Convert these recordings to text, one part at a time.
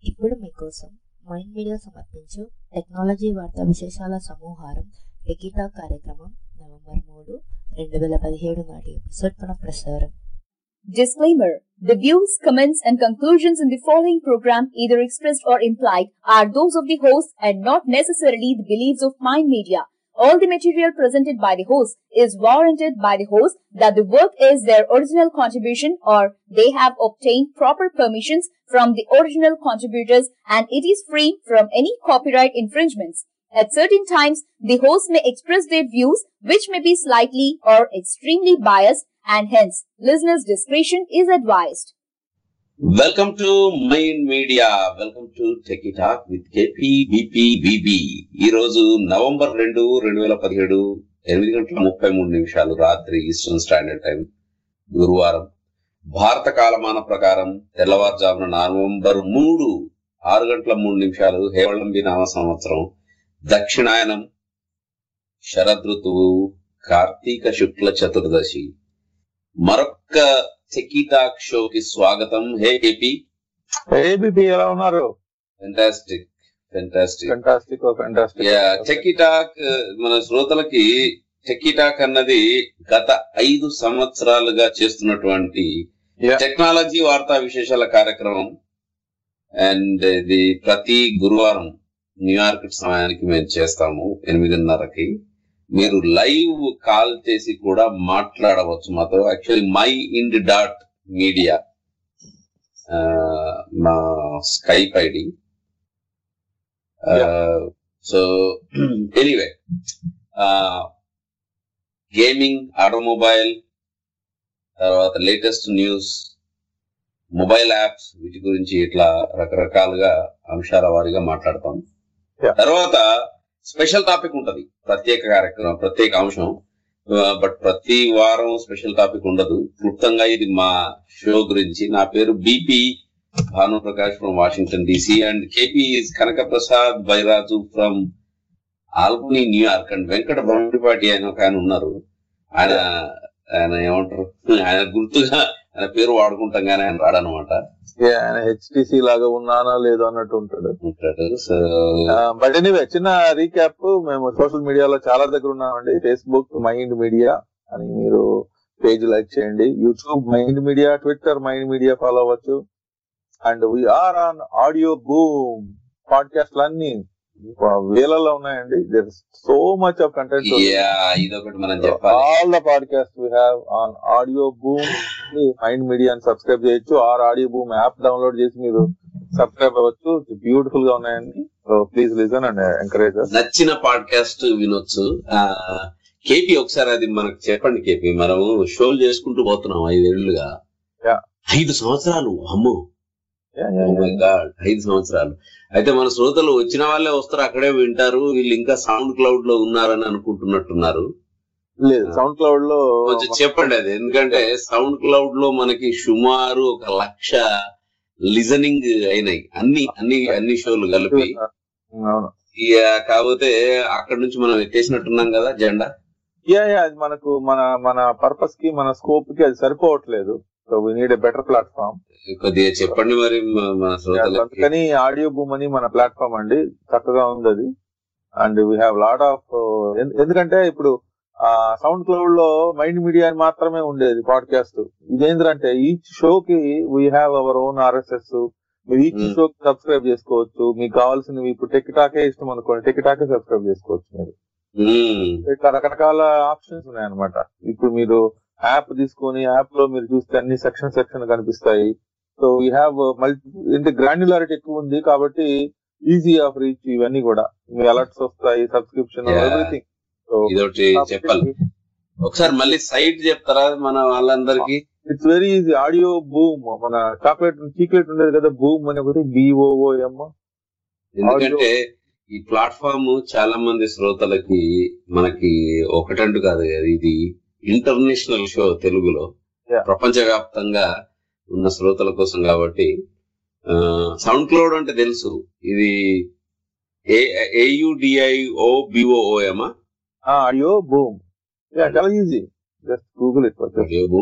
ఇప్పుడు మీకోసం mind media సమర్పించు టెక్నాలజీ వార్తా విశేషాల సమూహారం టెకిటా కార్యక్రమం నవంబర్ మూడు రెండు వేల పదిహేడు నాటి ఎపిసోడ్ పునఃప్రసారం Disclaimer The views, comments, and conclusions in the following program, either expressed or implied, are those of the host and not necessarily the beliefs of Mind Media. All the material presented by the host is warranted by the host that the work is their original contribution or they have obtained proper permissions from the original contributors and it is free from any copyright infringements. At certain times, the host may express their views which may be slightly or extremely biased and hence listeners' discretion is advised. Welcome to mind media welcome to tech talk with KP BP VB ఈ రోజు November రెండు రెండు వేల పదిహేడు ఎనిమిది గంటల ముప్పై మూడు నిమిషాలు రాత్రి ఈస్టర్న్ స్టాండర్డ్ టైం గురువారం భారత కాలమాన ప్రకారం తెల్లవారుజామున నవంబర్ మూడు ఆరు గంటల మూడు నిమిషాలు హేవళంబి నామ సంవత్సరం దక్షిణాయనం శరదృతువు కార్తీక శుక్ల చతుర్దశి మరొక్క టెకీటాక్ షోకి స్వాగతం హే కేపీ ఏబిపి ఎలా ఉన్నారు fantastic fantastic fantastic fantastic techie talk మన శ్రోతలకి టెకీటాక్ అన్నది గత ఐదు సంవత్సరాలుగా చేస్తున్నటువంటి Yeah. టెక్నాలజీ వార్తా విశేషాల కార్యక్రమం అండ్ ఇది ప్రతి గురువారం న్యూయార్క్ సమయానికి మేము చేస్తాము ఎనిమిదిన్నరకి మీరు లైవ్ కాల్ చేసి కూడా మాట్లాడవచ్చు మాతో actually mind dot media మా Skype ID so anyway gaming automobile తర్వాత లేటెస్ట్ న్యూస్ మొబైల్ యాప్స్ వీటి గురించి ఇట్లా రకరకాలుగా అంశాల వారీగా మాట్లాడతాం Yeah. తర్వాత స్పెషల్ టాపిక్ ఉంటది ప్రత్యేక కార్యక్రమం ప్రత్యేక అంశం బట్ ప్రతి వారం స్పెషల్ టాపిక్ ఉండదు క్లుప్తంగా ఇది మా షో గురించి నా పేరు BP Bhanu Prakash from Washington DC and KP Kanaka Prasad Byraju from Albany New York and Venkata Brahmapati ఆయన ఒక ఆయన ఉన్నారు ఆయన ఆయన ఏమంటారు ఆయన గుర్తుగా ఆయన పేరు వాడుకుంటాం కానీ ఆయన రాడనమాట ఆయన హెచ్టిసి లాగా ఉన్నానా లేదో అన్నట్టు ఉంటాడు ఉంటాడు సో బట్ ఎనీవే చిన్న రీక్యాప్ మేము సోషల్ మీడియాలో చాలా దగ్గర ఉన్నామండి ఫేస్బుక్ మైండ్ మీడియా అని మీరు పేజ్ లైక్ చేయండి YouTube mind media Twitter mind media follow అవ్వచ్చు and we're on audio boom పాడ్కాస్ట్లు అన్ని వేలలో ఉన్నాయండి there so much of content yeah ఇదొకటి మనం చెప్పాలి all the podcast we have on audio boom mind media అని సబ్స్క్రైబ్ చేయొచ్చు or audio boom app download చేసి మీరు సబ్స్క్రైబ్ అవ్వచ్చు బ్యూటిఫుల్ గా ఉన్నాయండి so please listen and encourage నచ్చిన పాడ్కాస్ట్ వినొచ్చు కేపీ ఒకసారి అది మనకు చెప్పండి కేపీ మనము షోలు చేసుకుంటూ పోతున్నాం ఐదేళ్లుగా Yeah. ఐదు సంవత్సరాలు అమ్మో Oh my God, ఐదు సంవత్సరాలు అయితే మన శ్రోతలు వచ్చిన వాళ్ళే వస్తారు అక్కడే వింటారు వీళ్ళు ఇంకా సౌండ్ క్లౌడ్ లో ఉన్నారని అనుకుంటున్నట్టున్నారు లేదు సౌండ్ క్లౌడ్ లో కొంచెం చెప్పండి అది ఎందుకంటే సౌండ్ క్లౌడ్ లో మనకి సుమారు ఒక లక్ష లిజనింగ్ అయినాయి అన్ని అన్ని అన్ని షోలు కలిపి అవును ఇక కాకపోతే అక్కడ నుంచి మనం ఎత్తేసినట్టున్నాం కదా జెండా యా యా అది మనకు మన మన పర్పస్ కి మన స్కోప్ కి అది సరిపోవట్లేదు so we need a better platform కొద్దిగా చెప్పండి మరి మ- మన శ్రోతలకి అందుకని ఆడియో బూమ్ అని మన ప్లాట్ఫామ్ అండి చక్కగా ఉంది అది and we have lot of ఎందుకంటే ఇప్పుడు సౌండ్ క్లౌడ్ లో మైండ్ మీడియా అని మాత్రమే ఉండేది పాడ్కాస్ట్ ఇదేంటంటే ఈచ్ షో కి we have our own RSS మీరు ఈచ్ Hmm. షో సబ్స్క్రైబ్ చేసుకోవచ్చు మీకు కావాల్సినవి ఇప్పుడు టెక్ టాకే ఇష్టం అనుకోండి టెక్ టాకే సబ్స్క్రైబ్ చేసుకోవచ్చు మీరు మ్మ్. ఇట్లా రకరకాల ఆప్షన్స్ ఉన్నాయన్నమాట ఇప్పుడు మీరు యాప్ తీసుకొని యాప్ లో మీరు చూస్తే అన్ని సెక్షన్ సెక్షన్ కనిపిస్తాయి సో యూ హ్యావ్ మల్టీ అంటే గ్రాన్యులారిటీ ఎక్కువ ఉంది కాబట్టి ఈజీ ఆఫ్ రీచ్ ఇవన్నీ కూడా మీ అలర్ట్స్ వస్తాయి సబ్స్క్రిప్షన్ Yeah. ఎవ్రీథింగ్ ఇదొకటి చెప్పాలి ఒకసారి మళ్ళీ సైట్ చెప్తారా మన వాళ్ళందరికీ it's very easy audio boom మన చాక్లెట్ చీక్లెట్ ఉండేది కదా బూమ్ అని ఒకటి బిఓఓఎం ఎందుకంటే ఈ ప్లాట్ఫామ్ చాలా మంది శ్రోతలకి మనకి ఒకటంటు కాదు కదా ఇది ఇంటర్నేషనల్ షో తెలుగులో Yeah. ప్రపంచవ్యాప్తంగా ఉన్న శ్రోతల కోసం కాబట్టి సౌండ్ క్లౌడ్ అంటే తెలుసు ఇది ఏయుడిఐఓ బిఓఓఎమా ఆడియో బూమ్ చాలా ఈజీ జస్ట్ గూగుల్ ఇట్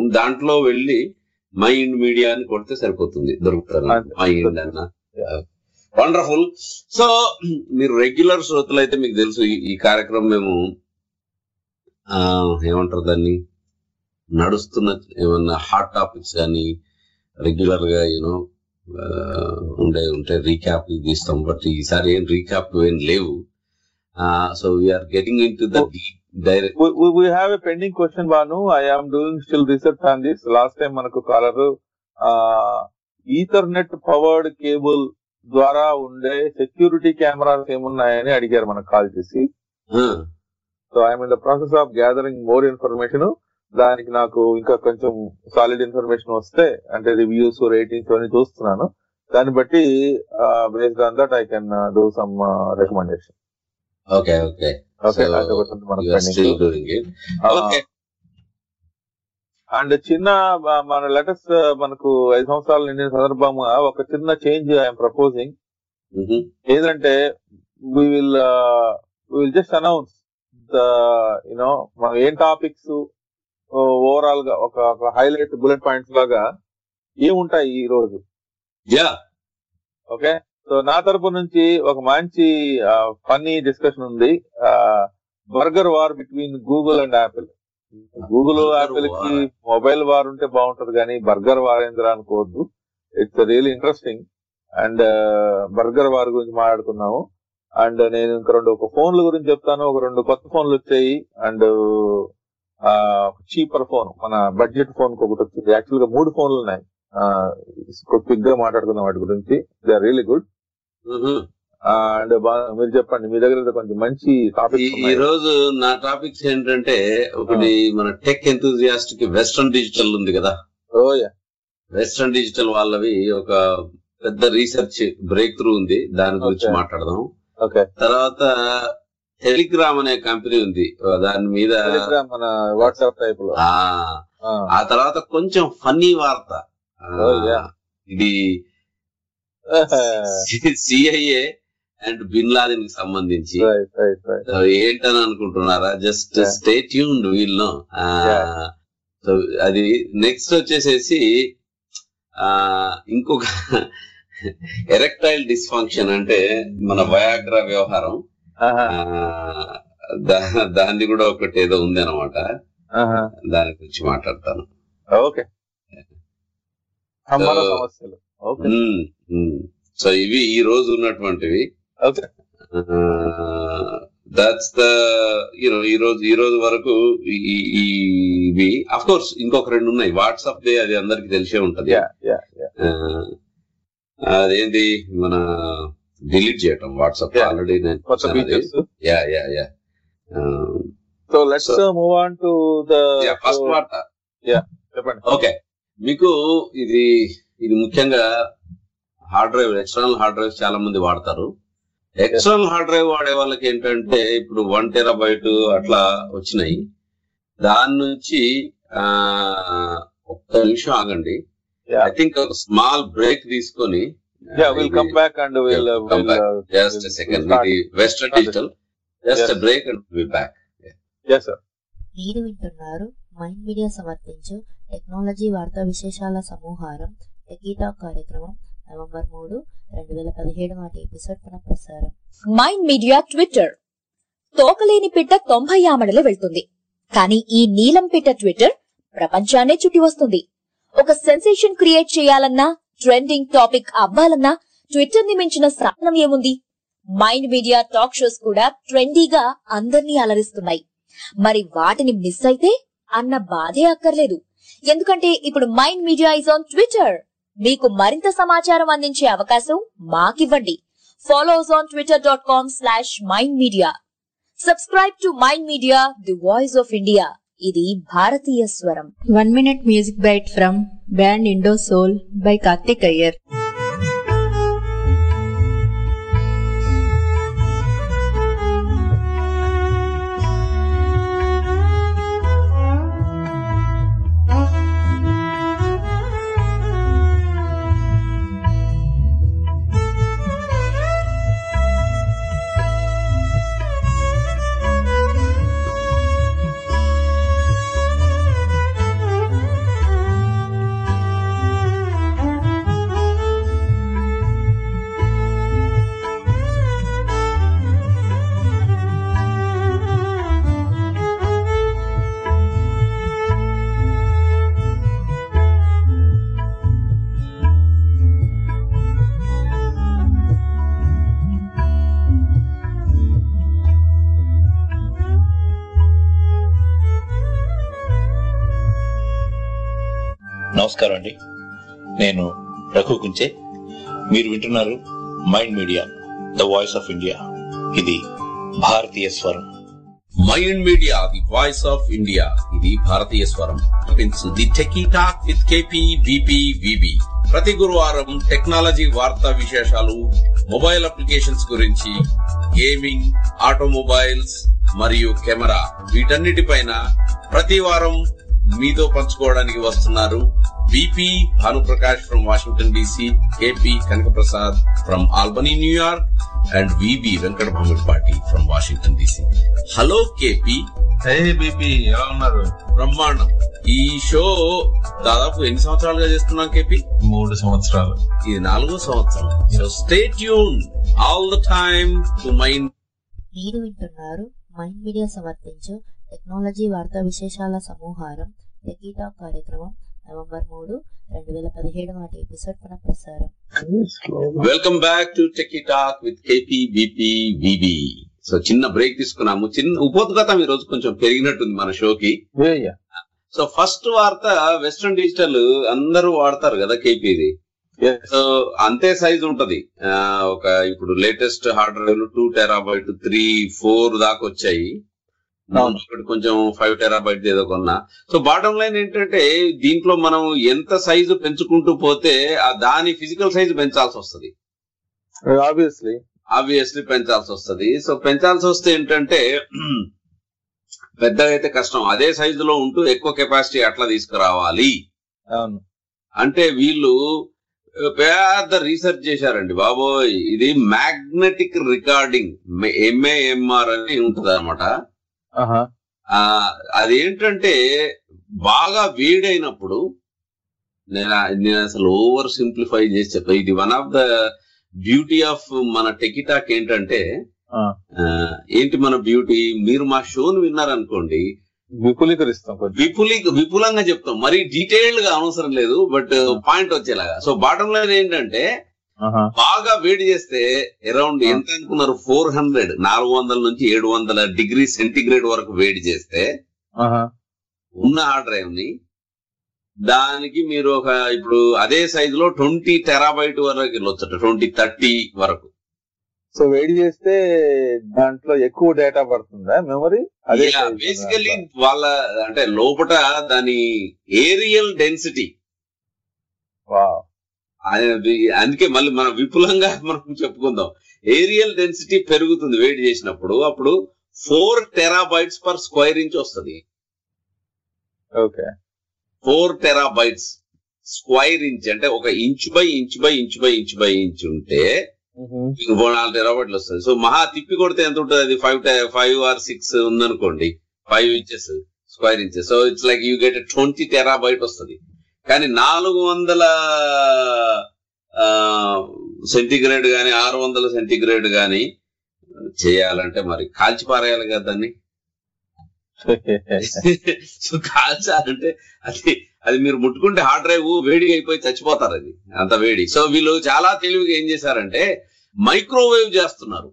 దాంట్లో వెళ్ళి మైండ్ మీడియా అని కొడితే సరిపోతుంది దొరుకుతుంది అంతే. మైండ్ అన్న వండర్ఫుల్ సో మీరు రెగ్యులర్ శ్రోతలు అయితే మీకు తెలుసు ఈ- ఈ కార్యక్రమం మేము ఆ, ఏమంటారు దాన్ని నడుస్తున్న ఏమన్నా హాట్ టాపిక్స్ కానీ రెగ్యులర్ గా యూనో ఉండే ఉంటే రీక్యాప్ తీస్తాం బట్ ఈసారి ఏం రీక్యాప్ ఏం లేవు so we're getting into the direct we, we, we have a pending question Banu I am doing still research on this last time మనకు కాలర్ ఈథర్నెట్ పవర్డ్ కేబుల్ ద్వారా ఉండే security cameras ఏమున్నాయని అడిగారు మనకు call చేసి so I'm in the process of gathering more information దానికి నాకు ఇంకా కొంచెం సాలిడ్ ఇన్ఫర్మేషన్ వస్తే అంటే రివ్యూస్ రేటింగ్స్ అన్ని చూస్తున్నాను దాన్ని బట్టి based on that I can do some recommendation okay okay okay So, అది ఒకటి ఉంది మనకు you are pending. Still doing it okay and చిన్న మ- మన లెటర్స్ మనకు ఐదు సంవత్సరాలు నిండిన సందర్భంగా ఒక చిన్న చేంజ్ ఐఎమ్ ప్రపోజింగ్ ఏంటంటే we will will just announce the you know మనం ఏం టాపిక్స్ ఓవరాల్ గా ఒక హైలైట్ బుల్లెట్ పాయింట్స్ లాగా ఏముంటాయి ఈ రోజు యా ఓకే సో నా తరపు నుంచి ఒక మంచి ఫన్నీ డిస్కషన్ ఉంది burger war between Google and Apple Google Burger Apple కి war. మొబైల్ వార్ ఉంటే బాగుంటది కానీ బర్గర్ వార్ ఏందిరా అనుకోవద్దు it's real interesting and burger war గురించి మాట్లాడుకున్నాము అండ్ నేను ఇంకా రెండు ఒక ఫోన్ల గురించి చెప్తాను ఒక రెండు కొత్త ఫోన్లు వచ్చాయి అండ్ చీపర్ ఫోన్ మన బడ్జెట్ ఫోన్ ఒకటి వచ్చింది యాక్చువల్ గా మూడు ఫోన్లు ఉన్నాయి క్విక్ గా మాట్లాడుకుందాం వాటి గురించి they are really good and మీరు చెప్పండి మీ దగ్గర అయితే కొంచెం మంచి ఈ టాపిక్ ఈ రోజు నా టాపిక్స్ ఏంటంటే ఒకటి మన టెక్ ఎంతూజియాస్ట్ కి వెస్ట్రన్ డిజిటల్ ఉంది కదా వెస్ట్రన్ డిజిటల్ వాళ్ళవి ఒక పెద్ద రీసెర్చ్ బ్రేక్ త్రూ ఉంది దాని గురించి Okay. మాట్లాడదాం ఓకే తర్వాత టెలిగ్రామ్ అనే కంపెనీ ఉంది దాని మీద టెలిగ్రామ్ మన వాట్సాప్ టైప్ లో ఆ ఆ తర్వాత కొంచెం ఫన్నీ వార్త ఆ, Oh, yeah. ఇది సిఐఏ అండ్ బిన్ లాదెన్ కి సంబంధించి రైట్ రైట్ రైట్ So, ఏంటని అనుకుంటున్నారా జస్ట్ Yeah. స్టే ట్యూన్డ్ వీళ్ళు Yeah. సో అది నెక్స్ట్ వచ్చేసేసి ఆ ఇంకొక ఎరెక్టైల్ డిస్ఫంక్షన్ అంటే మన వయాగ్రా వ్యవహారం ఆ, దా- దాన్ని కూడా ఒకటి ఏదో ఉంది అనమాట దాని గురించి మాట్లాడతాను ఓకే అమ్మల So- సమస్యలు ఓకే ఉమ్, ఉమ్. సో ఇవి ఈ రోజు ఉన్నటువంటివి ఓకే దాట్స్ ద యూనో ఈ రోజు ఈ రోజు వరకు ఈ- ఈ- ఈ- ఇవి అఫ్ కోర్స్ ఇంకొక రెండు ఉన్నాయి వాట్సాప్ దే అది అందరికి తెలిసే ఉంటది యా యా యా ఆ, అదేంటి మన డిలీట్ చేయటం వాట్సాప్ Yeah. ఆల్రెడీ నేను కొత్త చూసాను అది. Features yeah yeah yeah so let's move on to the first వార్త చెప్పండి ఓకే మీకు ఇది ఇది ముఖ్యంగా hard drive external hard drive చాలా మంది వాడతారు ఎక్స్టర్నల్ హార్డ్ డ్రైవ్ వాడే వాళ్ళకి ఏంటంటే ఇప్పుడు వన్ టెరాబైట్ అట్లా వచ్చినాయి దాని నుంచి ఆ ఒక్క నిమిషం ఆగండి Yeah. ఐ థింక్ ఒక స్మాల్ బ్రేక్ తీసుకొని yeah will come back and will Yeah, come back. Just second ఇది western start it. Digital just Yes. Break and be back yes sir మీరు వింటున్నారు మైండ్ మీడియా సమర్పించు టెక్నాలజీ వార్తా విశేషాల సమూహారం techie talk కార్యక్రమం November మూడు రెండు వేల పదిహేడు నాటి ఎపిసోడ్ పునః ప్రసారం మైండ్ మీడియా ట్విట్టర్ తోకలేని పిట్ట తొంభై ఆమడలు వెళ్తుంది కానీ ఈ నీలం పిట్ట ట్విట్టర్ ప్రపంచాన్నే చుట్టి వస్తుంది ఒక సెన్సేషన్ క్రియేట్ చేయాలన్నా ట్రెండింగ్ టాపిక్ అవ్వాలన్నా ట్విట్టర్ ని మించిన సాధనం ఏముంది మైండ్ మీడియా టాక్ షోస్ కూడా ట్రెండీగా అందర్నీ అలరిస్తున్నాయి మరి వాటిని మిస్ అయితే అన్న బాధే అక్కర్లేదు ఎందుకంటే ఇప్పుడు mind media is on Twitter మీకు మరింత సమాచారం అందించే అవకాశం మాకివ్వండి Follow us on twitter.com slash mind media. Subscribe to Mind Media, the voice of India. ఇది భారతీయ స్వరం One minute music bite from band Indo Soul by Karthik Iyer. Thank you. నమస్కారం అండి నేను రఘు కుంచే మీరు వింటున్నారు mind media the voice of India ఇది భారతీయ స్వరం mind media the voice of India ఇది భారతీయ స్వరం the techie talk with KP BP VB ప్రతి గురువారం టెక్నాలజీ వార్తా విశేషాలు మొబైల్ అప్లికేషన్స్ గురించి గేమింగ్ ఆటోమొబైల్స్ మరియు కెమెరా వీటన్నిటిపైన ప్రతి వారం మీతో పంచుకోవడానికి వస్తున్నారు BP Bhanuprakash from Washington DC KP Kanakaprasad from Albany New York and VB Venkata Bhamidipati from Washington DC hello KP hey BP ఎలా ఉన్నారు బ్రహ్మాండం ఈ షో దాదాపు ఎన్ని సంవత్సరాలుగా చేస్తున్నాం కేపీ మూడు సంవత్సరాలు ఇది నాలుగో సంవత్సరం so stay tune all the time to mind మీరు వింటున్నారు మైండ్ మీడియా సమర్పించు టెక్నాలజీ వార్తా విశేషాల సమూహారం టెకీటా కార్యక్రమం నవంబర్ మూడు రెండు వేల పదిహేడు నాటి ఎపిసోడ్ మన ప్రసారం welcome back to techie talk with KP BP VB so చిన్న బ్రేక్ తీసుకున్నాము చిన్న ఉపోద్ఘాతం ఈ రోజు కొంచెం పెరిగినట్టుంది మన షోకి సో ఫస్ట్ వార్త వెస్ట్రన్ డిజిటల్ అందరూ వాడతారు కదా కేపీది సో అంతే సైజ్ ఉంటది ఆ, ఒక ఇప్పుడు latest hard drive two terabyte three four దాకా వచ్చాయి అవును. ఒకటి కొంచెం ఫైవ్ టెరాబైట్ ఏదో కొన్నా సో బాటం లైన్ ఏంటంటే దీంట్లో మనం ఎంత సైజు పెంచుకుంటూ పోతే ఆ దాని ఫిజికల్ సైజు పెంచాల్సి వస్తుంది ఆబ్వియస్లీ ఆబ్వియస్లీ పెంచాల్సి వస్తుంది సో పెంచాల్సి వస్తే ఏంటంటే పెద్దగా అయితే కష్టం అదే సైజులో ఉంటూ ఎక్కువ కెపాసిటీ అట్లా తీసుకురావాలి అవును అంటే వీళ్ళు పెద్ద రీసెర్చ్ చేశారండి బాబోయ్ ఇది మ్యాగ్నెటిక్ రికార్డింగ్ ఎంఏఎంఆర్ అని ఉంటది అనమాట ఆహా అదేంటంటే బాగా వేడైనప్పుడు నేను నేను అసలు ఓవర్ సింప్లిఫై చేసి చెప్పా ఇది one of the beauty of మన టెకిటాక్ ఏంటంటే ఆ. ఆ, ఏంటి మన బ్యూటీ మీరు మా షోను విన్నారనుకోండి విపులీకరిస్తాం కొంచెం విపులి విపులంగా చెప్తాం మరి డీటెయిల్డ్ గా అవసరం లేదు బట్ పాయింట్ వచ్చేలాగా సో బాటం లైన్ ఏంటంటే ఆహా బాగా వేడి చేస్తే అరౌండ్ ఎంత అనుకున్నారు ఫోర్ హండ్రెడ్ నాలుగు వందల నుంచి ఏడు వందల డిగ్రీ సెంటిగ్రేడ్ వరకు వేడి చేస్తే ఆహా ఉన్న హార్డ్ డ్రైవ్ ని దానికి మీరు ఒక ఇప్పుడు అదే సైజ్ లో ట్వంటీ టెరాబైట్ వరకు వెళ్ళొచ్చట ట్వంటీ థర్టీ వరకు సో వేడి చేస్తే దాంట్లో ఎక్కువ డేటా పడుతుందా మెమరీ అదే బేసికలీ వాళ్ళ అంటే లోపల దాని ఏరియల్ డెన్సిటీ వావ్ అది అందుకే మళ్ళీ మనం విపులంగా మనం చెప్పుకుందాం ఏరియల్ డెన్సిటీ పెరుగుతుంది వేడి చేసినప్పుడు అప్పుడు four terabytes per square inch వస్తుంది okay four terabytes square inch అంటే ఒక inch by inch by inch by inch by inch ఉంటే మీకు ఓ నాలుగు టెరాబైట్లు వస్తుంది సో మహా తిప్పి కొడితే ఎంత ఉంటుంది అది ఫైవ్ ఫైవ్ ఆర్ సిక్స్ ఉందనుకోండి five inches square inches so it's like you get twenty terabyte వస్తుంది కానీ నాలుగు వందల సెంటిగ్రేడ్ గాని ఆరు వందల సెంటిగ్రేడ్ గాని చేయాలంటే మరి కాల్చి పారేయాలి కదా దాన్ని సో కాల్చాలంటే అది అది మీరు ముట్టుకుంటే హార్డ్ డ్రైవ్ వేడిగా అయిపోయి చచ్చిపోతారు అది అంత వేడి సో వీళ్ళు చాలా తెలివిగా ఏం చేశారంటే మైక్రోవేవ్ చేస్తున్నారు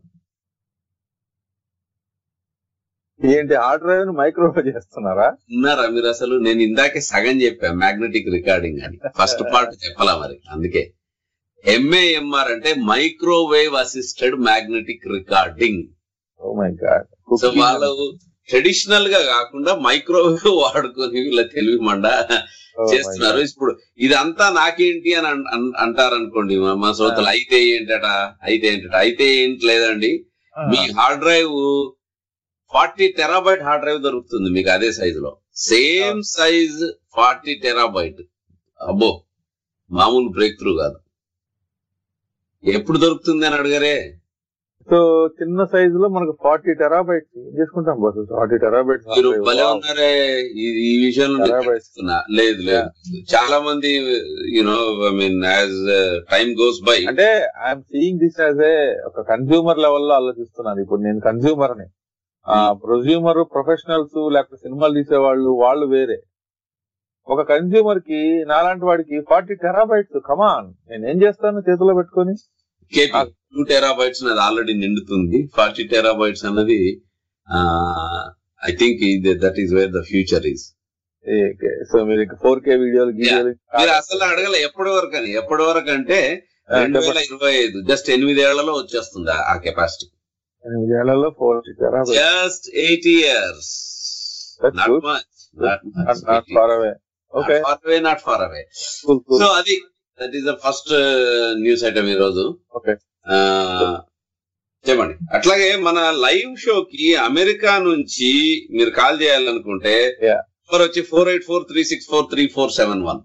ఏంటి హార్డ్ డ్రైవ్ ను మైక్రోవేవ్ చేస్తున్నారా ఉన్నారా మీరు అసలు నేను ఇందాకే సగం చెప్పా మ్యాగ్నెటిక్ రికార్డింగ్ అని ఫస్ట్ పార్ట్ చెప్పాలా మరి అందుకే ఎంఏఎంఆర్ అంటే microwave assisted magnetic recording oh my god so వాళ్ళు ట్రెడిషనల్ గా కాకుండా మైక్రోవేవ్ వాడుకొని వీళ్ళ తెలివి మండ చేస్తున్నారు ఇప్పుడు ఇదంతా నాకేంటి అని అన్- అన్- అంటారనుకోండి మా- మా శ్రోతలు అయితే ఏంటట అయితే ఏంటట అయితే ఏంటి లేదండి మీ hard drive forty terabyte hard drive దొరుకుతుంది మీకు అదే సైజ్ లో సేమ్ సైజ్ ఫార్టీ టెరాబైట్ అబ్బో మామూలు బ్రేక్ త్రూ కాదు ఎప్పుడు దొరుకుతుంది అని అడగరే సో చిన్న సైజు లో మనకు ఫార్టీ టెరాబైట్స్ ఏం చేసుకుంటాం బాస్ ఫార్టీ టెరాబైట్స్ మీరు భలే ఉన్నారే ఈ ఈ విషయంలో నేను Terabytes. చెప్తున్నా. లేదు లేదు చాలా మంది you know I mean as time goes by అంటే I'm seeing this as a ఒక కన్స్యూమర్ లెవెల్ లో ఆలోచిస్తున్నాను ఇప్పుడు నేను కన్స్యూమర్ ని ప్రొజ్యూమర్ ప్రొఫెషనల్స్ లేకపోతే సినిమాలు తీసేవాళ్ళు వాళ్ళు వేరే ఒక కన్స్యూమర్ కి నాలాంటి వాడికి ఫార్టీ టెరాబైట్స్ కమాన్ నేను ఏం చేస్తాను చేతిలో పెట్టుకొని కేపీ టూ టెరాబైట్స్ అది ఆల్రెడీ నిండుతుంది ఫార్టీ టెరాబైట్స్ అన్నది I think that is where the future is so మీరు ఇంకా ఫోర్ కే వీడియోలు గీడియోలు మీరు అసలు అడగలే ఎప్పటి వరకు అని ఎప్పటి వరకు అంటే రెండు వేల ఇరవై ఐదు జస్ట్ ఎనిమిదేళ్లలో వచ్చేస్తుంది ఆ- ఆ కెపాసిటీ ఎనిమిది ఏళ్లలో four just eight years That's not good. Much not far away okay far away not far away so అది that is the first news item ఈ రోజు ఓకే ఆ, చెప్పండి అట్లాగే మన లైవ్ షోకి అమెరికా నుంచి మీరు కాల్ చేయాలనుకుంటే Yeah. నెంబర్ వచ్చి four eight four three six four three four seven one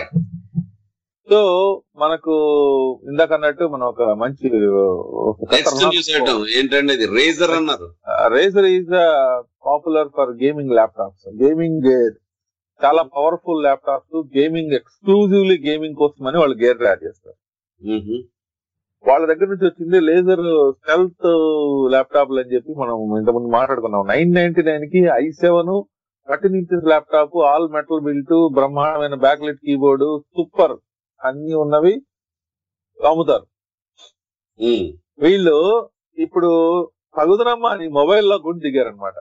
so మనకు ఇందాక అన్నట్టు మనం ఒక మంచి నెక్స్ట్ న్యూస్ ఐటమ్ ఏంటంటే ఇది రేజర్ అన్నారు Razer is popular for gaming laptops gaming gear చాలా powerful laptops gaming exclusively gaming కోసం అని వాళ్ళు గేర్ తయారు చేస్తారు మ్హూ. వాళ్ళ దగ్గర నుంచి వచ్చింది లేజర్ స్టెల్త్ ల్యాప్టాప్లు అని చెప్పి మనం ఇంతకుముందు మాట్లాడుకున్నాం నైన్ నైన్టీ నైన్ కి I seven thirteen inches laptop all metal built బ్రహ్మాండమైన బ్యాక్లెట్ కీబోర్డ్ సూపర్ అన్ని ఉన్నవి అమ్ముతారు మ్. వీళ్ళు ఇప్పుడు పగుదనమ్మ అని మొబైల్ లో కూడా దిగారనమాట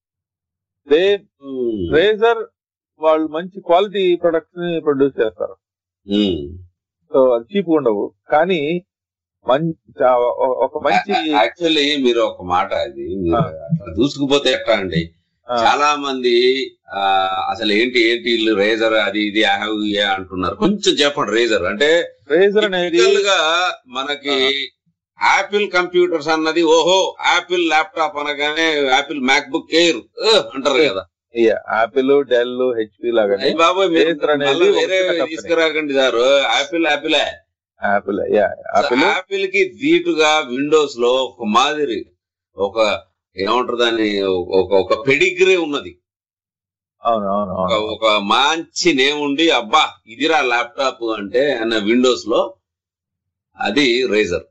దే మ్. రేజర్ వాళ్ళు మంచి క్వాలిటీ ప్రొడక్ట్స్ ని ప్రొడ్యూస్ చేస్తారు మ్. సో అది చీప్ ఉండవు కానీ మంచి ఒక మంచి యాక్చువల్లీ మీరు ఒక మాట అది మీరు ఆ. అట్లా దూసుకుపోతే ఎట్లా అండి ఆ, చాలా మంది ఆ, అసలు ఏంటి ఏంటి వీళ్ళు రేజర్ అది ఇది ఆ have ఏ అంటున్నారు కొంచెం చెప్పండి రేజర్ అంటే రేజర్ అనేది typical గా మనకి యాపిల్ కంప్యూటర్స్ అన్నది ఓహో యాపిల్ ల్యాప్టాప్ అనగానే యాపిల్ మ్యాక్ బుక్ ఎయిర్ అంటారు కదా యాపిల్ డెల్ హెచ్పి లాగానే అయ్య బాబోయ్ మీరు Razer అనేది మళ్ళీ ఒక వేరే చిన్న company. తీసుకురాకండి సార్ యాపిల్ యాపిలే యాపిల్ యా యాపిల్ యాపిల్ కి ధీటుగా విండోస్ లో ఒక మాదిరి ఒక ఏమంటారు దాన్ని ఒక ఒక పెడిగ్రీ ఉన్నది అవును అవును ఒక అవును ఒక మంచి నేమ్ ఉండి అబ్బా ఇదిరా ల్యాప్టాప్ అంటే అన్న విండోస్ లో అది రేజర్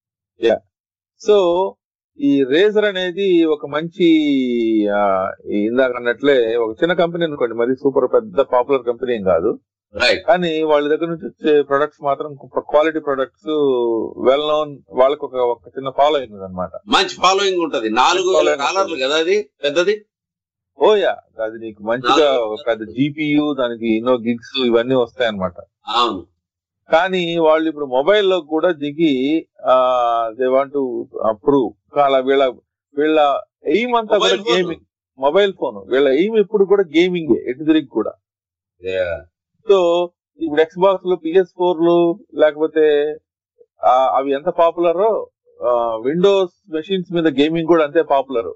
సో ఈ రేజర్ అనేది ఒక మంచి ఆ, ఈ ఇందాక అన్నట్లే ఒక చిన్న కంపెనీ అనుకోండి మరి సూపర్ పెద్ద పాపులర్ కంపెనీ ఏం కాదు రైట్ కానీ వాళ్ళ దగ్గర నుంచి వచ్చే ప్రొడక్ట్స్ మాత్రం క్వాలిటీ ప్రొడక్ట్స్ వెల్ నోన్ వాళ్ళకి ఒక ఒక చిన్న ఫాలోయింగ్ ఉంది అనమాట మంచి ఫాలోయింగ్ ఉంటది నాలుగు వేల Following డాలర్లు ఉంటుంది. కదా అది పెద్దది ఓయా అది నీకు మంచిగా ఒక పెద్ద జీపీయూ దానికి ఎన్నో గిగ్స్ ఇవన్నీ వస్తాయి అనమాట అవును కానీ వాళ్ళు ఇప్పుడు మొబైల్ లో కూడా దిగి దే వాంట్ టు అప్రూవ్ అలా వీళ్ళ వీళ్ళ ఎయిమ్ అంతా కూడా Mobile phone. Gaming mobile phone వీళ్ళ ఎయిమ్ ఎప్పుడు కూడా గేమింగ్ ఎటు తిరిగి కూడా Yeah. సో ఇప్పుడు ఎక్స్బాక్స్ లు పిఎస్ ఫోర్లు లేకపోతే ఆ, అవి ఎంత పాపులరో విండోస్ మెషిన్స్ మీద గేమింగ్ కూడా అంతే పాపులర్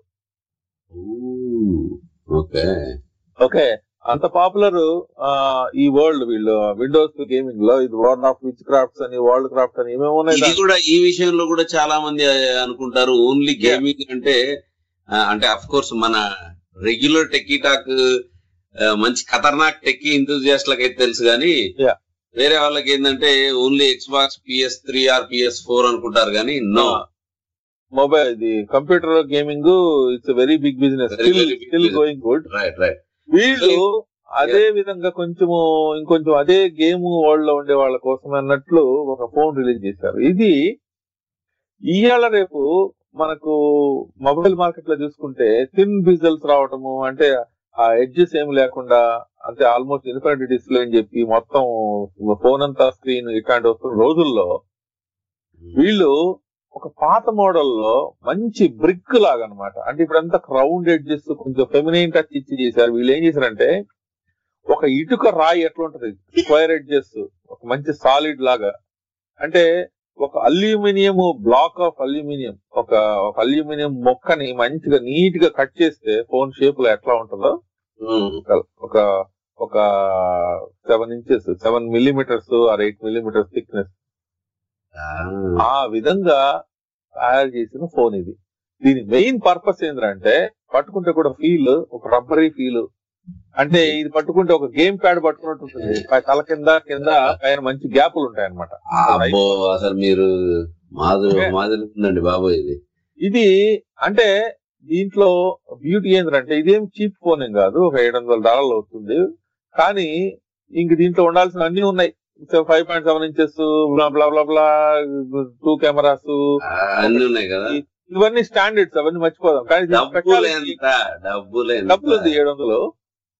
Ooh. ఓకే ఓకే అంత పాపులర్ ఈ వరల్డ్ వీళ్ళు విండోస్ గేమింగ్ లో ఇది వరల్డ్ ఆఫ్ విచ్ క్రాఫ్ట్స్ అని వరల్డ్ క్రాఫ్ట్స్ అని ఏమేమి ఉన్నాయి ఇది దాంట్లో. కూడా ఈ విషయంలో కూడా చాలా మంది ఆ, అనుకుంటారు ఓన్లీ గేమింగ్ అంటే ఆ, అంటే అఫ్ కోర్స్ మన రెగ్యులర్ టెక్కీ టాక్ మంచి ఖతర్నాక్ టెక్కీ ఇంతూజియాస్ట్లకు అయితే తెలుసు కానీ Yeah. వేరే వాళ్ళకి ఏంటంటే only Xbox PS three or PS four అనుకుంటారు కానీ నో మొబైల్ ఇది computer gaming it's very big business Very, very big still business. Going good right right వీళ్ళు అదే విధంగా కొంచెము ఇంకొంచెం అదే గేమ్ వరల్డ్ లో ఉండే వాళ్ళ కోసం అన్నట్లు ఒక ఫోన్ రిలీజ్ చేశారు ఇది ఇవాళ రేపు మనకు మొబైల్ మార్కెట్ లో చూసుకుంటే థిన్ బిజల్స్ రావటము అంటే ఆ ఎడ్జెస్ ఏమి లేకుండా అంటే ఆల్మోస్ట్ ఇన్ఫినిటీ డిస్ప్లే అని చెప్పి మొత్తం ఫోన్ అంతా స్క్రీన్ ఇట్లాంటి వస్తున్న రోజుల్లో వీళ్ళు ఒక పాత మోడల్లో మంచి బ్రిక్ లాగా అన్నమాట అంటే ఇప్పుడంతా క్రౌండ్ ఎడ్జెస్ కొంచెం ఫెమినైన్ టచ్ ఇచ్చి చేశారు వీళ్ళు ఏం చేశారంటే ఒక ఇటుక రాయి ఎట్లా ఉంటది స్క్వేర్ ఎడ్జెస్ ఒక మంచి సాలిడ్ లాగా అంటే ఒక అల్యూమినియం బ్లాక్ ఆఫ్ అల్యూమినియం ఒక ఒక అల్యూమినియం మొక్కని మంచిగా నీట్ గా కట్ చేస్తే ఫోన్ షేప్ లో ఎట్లా ఉంటుందో ఒక- ఒక ఒక seven inches seven millimetres or eight millimetres thickness ఆ విధంగా తయారు చేసిన ఫోన్ ఇది దీని మెయిన్ పర్పస్ ఏంటంటే పట్టుకుంటే కూడా ఫీల్ ఒక రబ్బరీ ఫీల్ అంటే ఇది పట్టుకుంటే ఒక గేమ్ ప్యాడ్ పట్టుకున్నట్టు ఉంటుంది పై- తల కింద కింద పైన మంచి గ్యాపులు ఉంటాయి అనమాట అబ్బో అసలు మీరు మాదిరి Okay. మాదిరి ఉందండి బాబు ఇది ఇది అంటే దీంట్లో బ్యూటీ ఏంటంటే ఇదేం చీప్ ఫోన్ ఏం కాదు ఒక ఏడు వందల డాలర్లు అవుతుంది కానీ ఇంక దీంట్లో ఉండాల్సిన అన్ని ఉన్నాయి five point seven inches blah blah blah blah two cameras ఆ, అన్ని ఉన్నాయి కదా ఇవన్నీ స్టాండర్డ్స్ అవన్నీ మర్చిపోదాం కానీ దీని డబ్బులు speciality- ఎంత డబ్బులు ఎంత డబ్బులు ఉంది ఏడు వందలు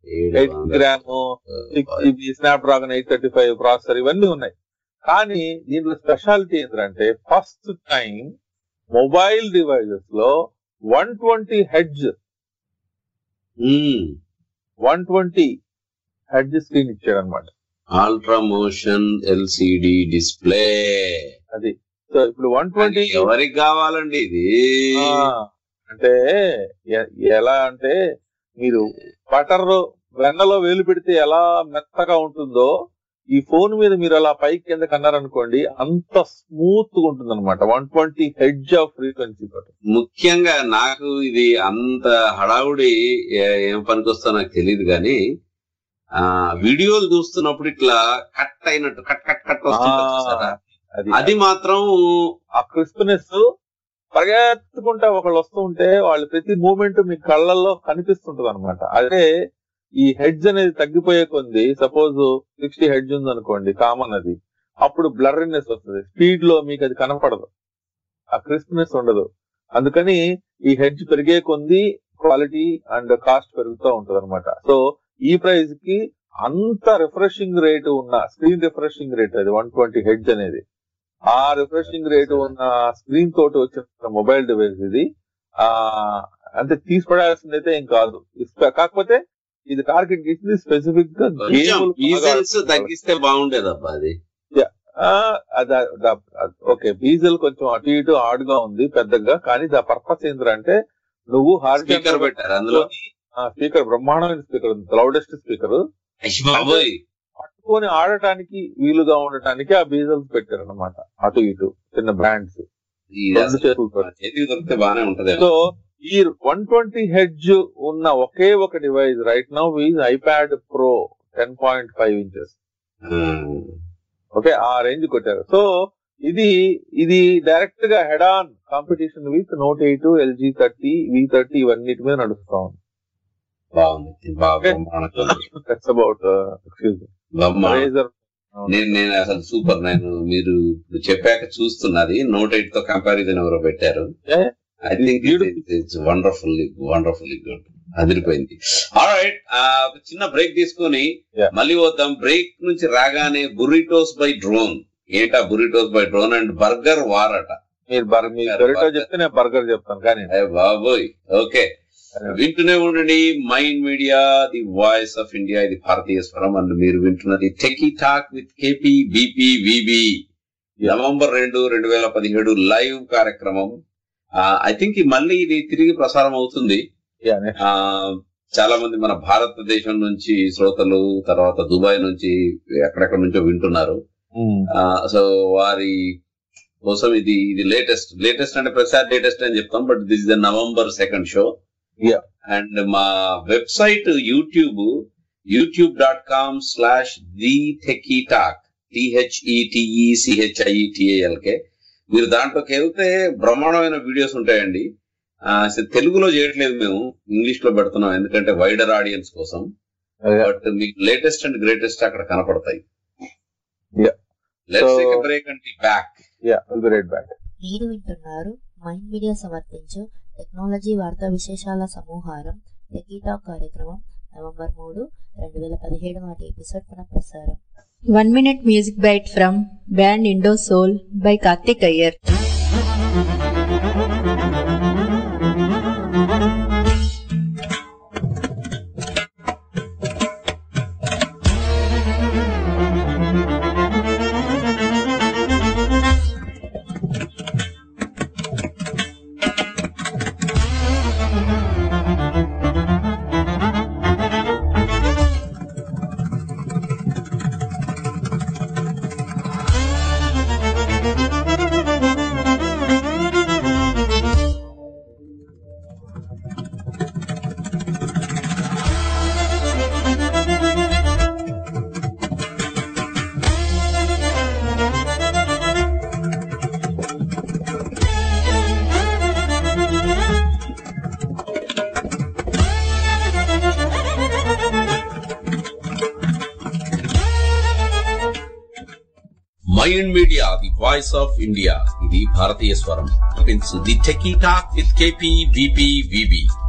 ఏడు ఎయిట్ వందల- gram six GB Snapdragon eight thirty five processor ఇవన్నీ ఉన్నాయి కానీ దీంట్లో స్పెషాలిటీ ఏంటంటే ఫస్ట్ టైం మొబైల్ డివైజెస్ లో one twenty hertz hmm. One twenty hertz screen ఇచ్చాడు అనమాట అల్ట్రా మోషన్ ఎల్సిడి డిస్ప్లే అది సో ఇప్పుడు వన్ ట్వంటీ ఎవరికి కావాలండి ఇది అంటే ఎ- ఎలా అంటే మీరు బటర్ వెన్నలో వేలు పెడితే ఎలా మెత్తగా ఉంటుందో ఈ ఫోన్ మీద మీరు అలా పైకి కింద కన్నారనుకోండి అంత స్మూత్ గా ఉంటుంది అనమాట one twenty hertz of frequency తోటి ముఖ్యంగా నాకు ఇది అంత హడావుడి ఏ- ఏం పనికొస్తో నాకు తెలియదు కానీ ఆ వీడియోలు చూస్తున్నప్పుడు ఇట్లా కట్ అయినట్టు కట్ కట్ కట్ వస్తుంటుంది చూసారా? అది అది మాత్రం ఆ క్రిస్ప్నెస్ పరిగెత్తుకుంటా ఒకళ్ళు వస్తూ ఉంటే వాళ్ళు ప్రతి మూమెంట్ మీ కళ్ళల్లో కనిపిస్తుంటది అనమాట అదే ఈ హెడ్జ్ అనేది తగ్గిపోయే కొంది సపోజ్ సిక్స్టీ హెడ్జ్ ఉంది అనుకోండి కామన్ అది అప్పుడు బ్లర్నెస్ వస్తుంది స్పీడ్ లో మీకు అది కనపడదు ఆ క్రిస్ప్నెస్ ఉండదు అందుకని ఈ హెడ్జ్ పెరిగే కొంది క్వాలిటీ అండ్ కాస్ట్ పెరుగుతూ ఉంటది అనమాట సో ఈ ప్రైస్ కి అంత రిఫ్రెషింగ్ రేట్ ఉన్న స్క్రీన్ రిఫ్రెషింగ్ రేట్ అది వన్ ట్వంటీ హెడ్జ్ అనేది ఆ రిఫ్రెషింగ్ రేట్ ఉన్న స్క్రీన్ తోటి వచ్చిన మొబైల్ డివైస్ ఇది ఆ అంటే తీసి పడాల్సింది అయితే ఏం కాదు ఇస్ప- కాకపోతే ఇది టార్గెట్ చేసింది స్పెసిఫిక్ గా కొంచెం గేమ్ డీజిల్స్ తగ్గిస్తే బాగుండేదబ్బా అది ఓకే డీజిల్ కొంచెం అటు ఇటు హార్డ్ గా ఉంది పెద్దగా కానీ దా పర్పస్ ఏంటంటే నువ్వు హార్డ్ స్పీకర్ పెట్టారు అందులో స్పీకర్ బ్రహ్మాండమైన స్పీకర్ ఉంది లౌడెస్ట్ స్పీకర్ అయ్య బాబోయ్ పట్టుకొని ఆడటానికి వీలుగా ఉండటానికి ఆ బీజల్స్ పెట్టారు అనమాట అటు ఇటు చిన్న బ్రాండ్స్ ఇది రెండు అసలు చేతులతో చేతికి దొరికితే బానే ఉంటది సో ఈ వన్ ట్వంటీ హెడ్జ్ ఉన్న ఒకే ఒక device right now is iPad pro ten point five inches okay ఆ రేంజ్ కొట్టారు సో ఇది ఇది డైరెక్ట్ గా head on competition with Note eight LG thirty V thirty ఇవన్నిటి మీద నడుస్తా ఉంది బాగుంది ఇది బాగా బ్రహ్మాండంగా ఉంది. దట్స్ అబౌట్ ఎక్స్క్యూజ్ బ్రహ్మాండం. రేజర్ నేను నేను అసలు సూపర్ నేను మీరు ఇప్పుడు చెప్పాక చూస్తున్నది నోట్ ఎయిట్ తో కంపారిజన్ ఎవరో పెట్టారు Yeah. I think Beautiful. It's wonderfully wonderfully good అదిరిపోయింది రైట్ ఒక చిన్న బ్రేక్ తీసుకొని Yeah. మళ్ళీ వద్దాం బ్రేక్ నుంచి రాగానే బురిటోస్ బై డ్రోన్ ఏంటా burritos by drone and burger వారట మీరు బర్ మీ Burger, దొరిటో burger. చెప్తే నేను బర్గర్ చెప్తాను కానీ అయ్య బాబోయ్ ఓకే వింటూనే ఉండండి mind media the voice of India ఇది భారతీయ స్వరం అండ్ మీరు వింటున్నది techie talk with KP BP VB November రెండు రెండు వేల పదిహేడు లైవ్ కార్యక్రమం ఐ థింక్ మళ్ళీ ఇది తిరిగి ప్రసారం అవుతుంది Yeah, next. ఆ చాలా మంది మన భారతదేశం నుంచి శ్రోతలు తర్వాత దుబాయ్ నుంచి ఎక్కడెక్కడ నుంచో వింటున్నారు Mm. సో వారి కోసం ఇది ఇది లేటెస్ట్ లేటెస్ట్ అంటే ప్రసాద్ లేటెస్ట్ అని చెప్తాం but this is the November second show Yeah. And మా website YouTube YouTube dot com slash the techie talk టిహెచ్ఈటిఈ సిహెచ్ఐటిఏఎల్కే మీరు దాంట్లోకి వెళ్తే బ్రహ్మాండమైన వీడియోస్ ఉంటాయండి ఆ, అసలు తెలుగులో చేయట్లేదు మేము ఇంగ్లీష్ లో పెడుతున్నాం ఎందుకంటే వైడర్ ఆడియన్స్ కోసం Yeah. బట్ మీకు లేటెస్ట్ అండ్ గ్రేటెస్ట్ అక్కడ కనపడతాయి Yeah. Let's So- take break and back Yeah, we'll be right back. మీరు వింటున్నారు మైండ్ మీడియా సమర్పించు టెక్నాలజీ వార్తా విశేషాల సమూహారం టెకీటాక్ కార్యక్రమం నవంబర్ మూడు రెండు వేల పదిహేడు నాటి ఎపిసోడ్ పునః ప్రసారం One minute music bite from band Indo Soul by Karthik Iyer. Mind media the voice of India ఇది భారతీయ స్వరం the techie talk with KP BP VB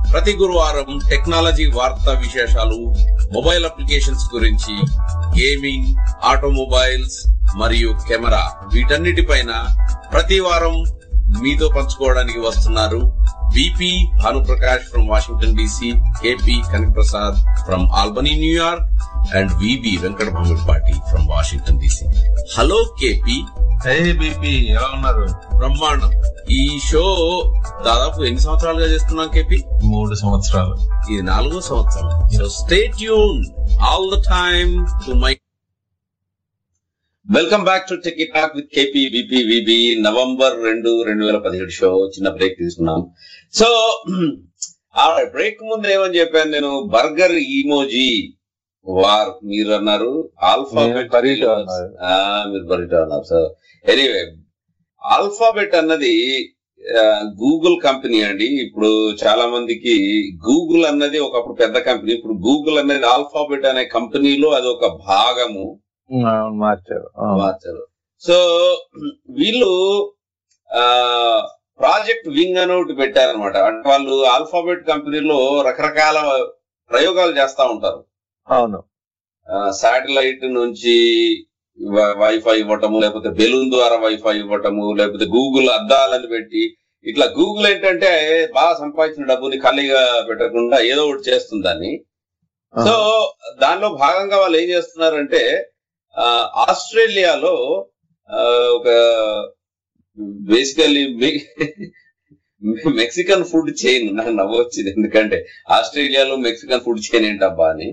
ప్రతి గురువారం టెక్నాలజీ వార్తా విశేషాలు మొబైల్ అప్లికేషన్స్ గురించి గేమింగ్ ఆటోమొబైల్స్ మరియు కెమెరా వీటన్నిటిపైన ప్రతి వారం మీతో పంచుకోవడానికి వస్తున్నారు VP Bhanuprakash from Washington DC KP Kanakaprasad from Albany New York and VB Venkata Bhamipati from Washington DC hello KP hey BP ఎలా ఉన్నారు బ్రహ్మాండం ఈ షో దాదాపు ఎన్ని సంవత్సరాలుగా చేస్తున్నాం కేపీ మూడు సంవత్సరాలు ఇది నాలుగో సంవత్సరం so stay tune all the time to my welcome back to tech talk with KP VP VB November రెండు రెండు వేల పదిహేడు షో చిన్న బ్రేక్ తీసుకున్నాం సో ఆ బ్రేక్ ముందు ఏమని చెప్పాను నేను బర్గర్ ఈమోజీ వార్ మీరు అన్నారు ఆల్ఫాబెట్ బరీటో అన్నారు. మీరు బరీటో అన్నారు సో ఎనీవే ఆల్ఫాబెట్ అన్నది గూగుల్ కంపెనీ అండి ఇప్పుడు చాలా మందికి గూగుల్ అన్నది ఒకప్పుడు పెద్ద కంపెనీ ఇప్పుడు గూగుల్ అనేది ఆల్ఫాబెట్ అనే కంపెనీలో అది ఒక భాగము అవును, మార్చారు అవును. మార్చారు సో వీళ్ళు ఆ ప్రాజెక్ట్ వింగ్ అని ఒకటి పెట్టారనమాట అంటే వాళ్ళు ఆల్ఫాబెట్ కంపెనీలో రకరకాల ప్రయోగాలు చేస్తా ఉంటారు అవును శాటిలైట్ నుంచి వ- వైఫై ఇవ్వటము లేకపోతే బెలూన్ ద్వారా వైఫై ఇవ్వటము లేకపోతే గూగుల్ అద్దాలని పెట్టి ఇట్లా గూగుల్ ఏంటంటే బాగా సంపాదించిన డబ్బుని ఖాళీగా పెట్టకుండా ఏదో ఒకటి చేస్తుందని సో దానిలో భాగంగా వాళ్ళు ఏం చేస్తున్నారంటే ఆ, ఆస్ట్రేలియాలో ఆ, ఒక బేసికల్లీ మెక్సికన్ ఫుడ్ చైన్ నాకు నవ్వు వచ్చింది ఎందుకంటే ఆస్ట్రేలియాలో మెక్సికన్ ఫుడ్ చైన్ ఏంటబ్బా అని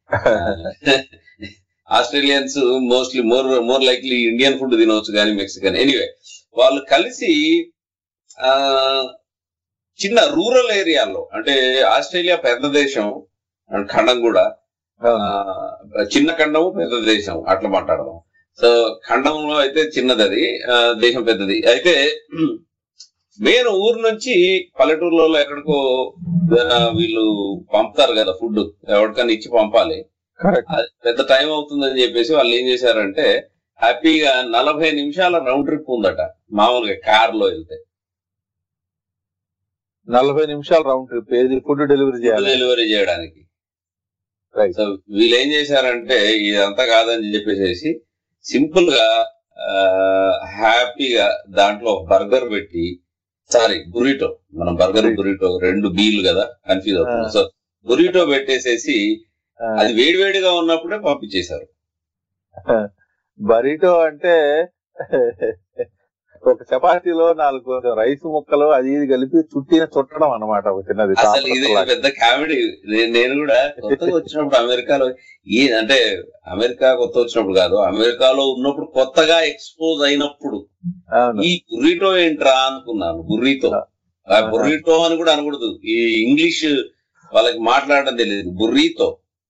Australians mostly more more likely Indian food తినవచ్చు కానీ మెక్సికన్ ఎనీవే వాళ్ళు కలిసి ఆ చిన్న రూరల్ ఏరియాలో అంటే ఆస్ట్రేలియా పెద్ద దేశం అండ్ ఖండం కూడా ఆ, చిన్న ఖండము పెద్ద దేశం అట్లా మాట్లాడదాం సో ఖండంలో అయితే చిన్నది అది ఆ, దేశం పెద్దది అయితే నేను ఊరు నుంచి పల్లెటూరులో ఎక్కడికో ఆ, వీళ్ళు పంపుతారు కదా ఫుడ్ ఎవరికైనా ఇచ్చి పంపాలి కరెక్ట్ అది పెద్ద టైం అవుతుందని చెప్పేసి వాళ్ళు ఏం చేశారంటే హ్యాపీగా నలభై నిమిషాల రౌండ్ ట్రిప్ ఉందట మామూలుగా కార్ లో వెళ్తే నలభై నిమిషాలు రౌండ్ ట్రిప్ ఏది ఫుడ్ డెలివరీ చేయాలి డెలివరీ చేయడానికి రైట్ సో వీళ్ళు ఏం చేశారంటే ఇదంతా కాదని చెప్పేసి సింపుల్ గా ఆ, హ్యాపీగా దాంట్లో బర్గర్ పెట్టి సారీ బురిటో మనం బర్గర్ బురిటో రెండు బీలు కదా కన్ఫ్యూజ్ అవుతుంది సో బురిటో పెట్టేసేసి అది వేడివేడిగా ఉన్నప్పుడే పంపించేశారు బరీటో అంటే ఒక చపాతీలో నాలుగు కొంచెం రైస్ ముక్కలు అది ఇది కలిపి చుట్టిన చుట్టడం అన్నమాట ఒక చిన్నది అసలు ఇది తాపత్రలాగా. పెద్ద కామెడీ నేను కూడా కొత్తగా వచ్చినప్పుడు అమెరికాలో ఈ అంటే అమెరికా కొత్త వచ్చినప్పుడు కాదు అమెరికాలో ఉన్నప్పుడు కొత్తగా ఎక్స్పోజ్ అయినప్పుడు అవును ఈ బుర్రిటో ఏంట్రా అనుకున్నాను బుర్రితో ఆ బుర్రిటో అని కూడా అనకూడదు ఈ ఇంగ్లీష్ వాళ్ళకి మాట్లాడడం తెలియదు బుర్రీతో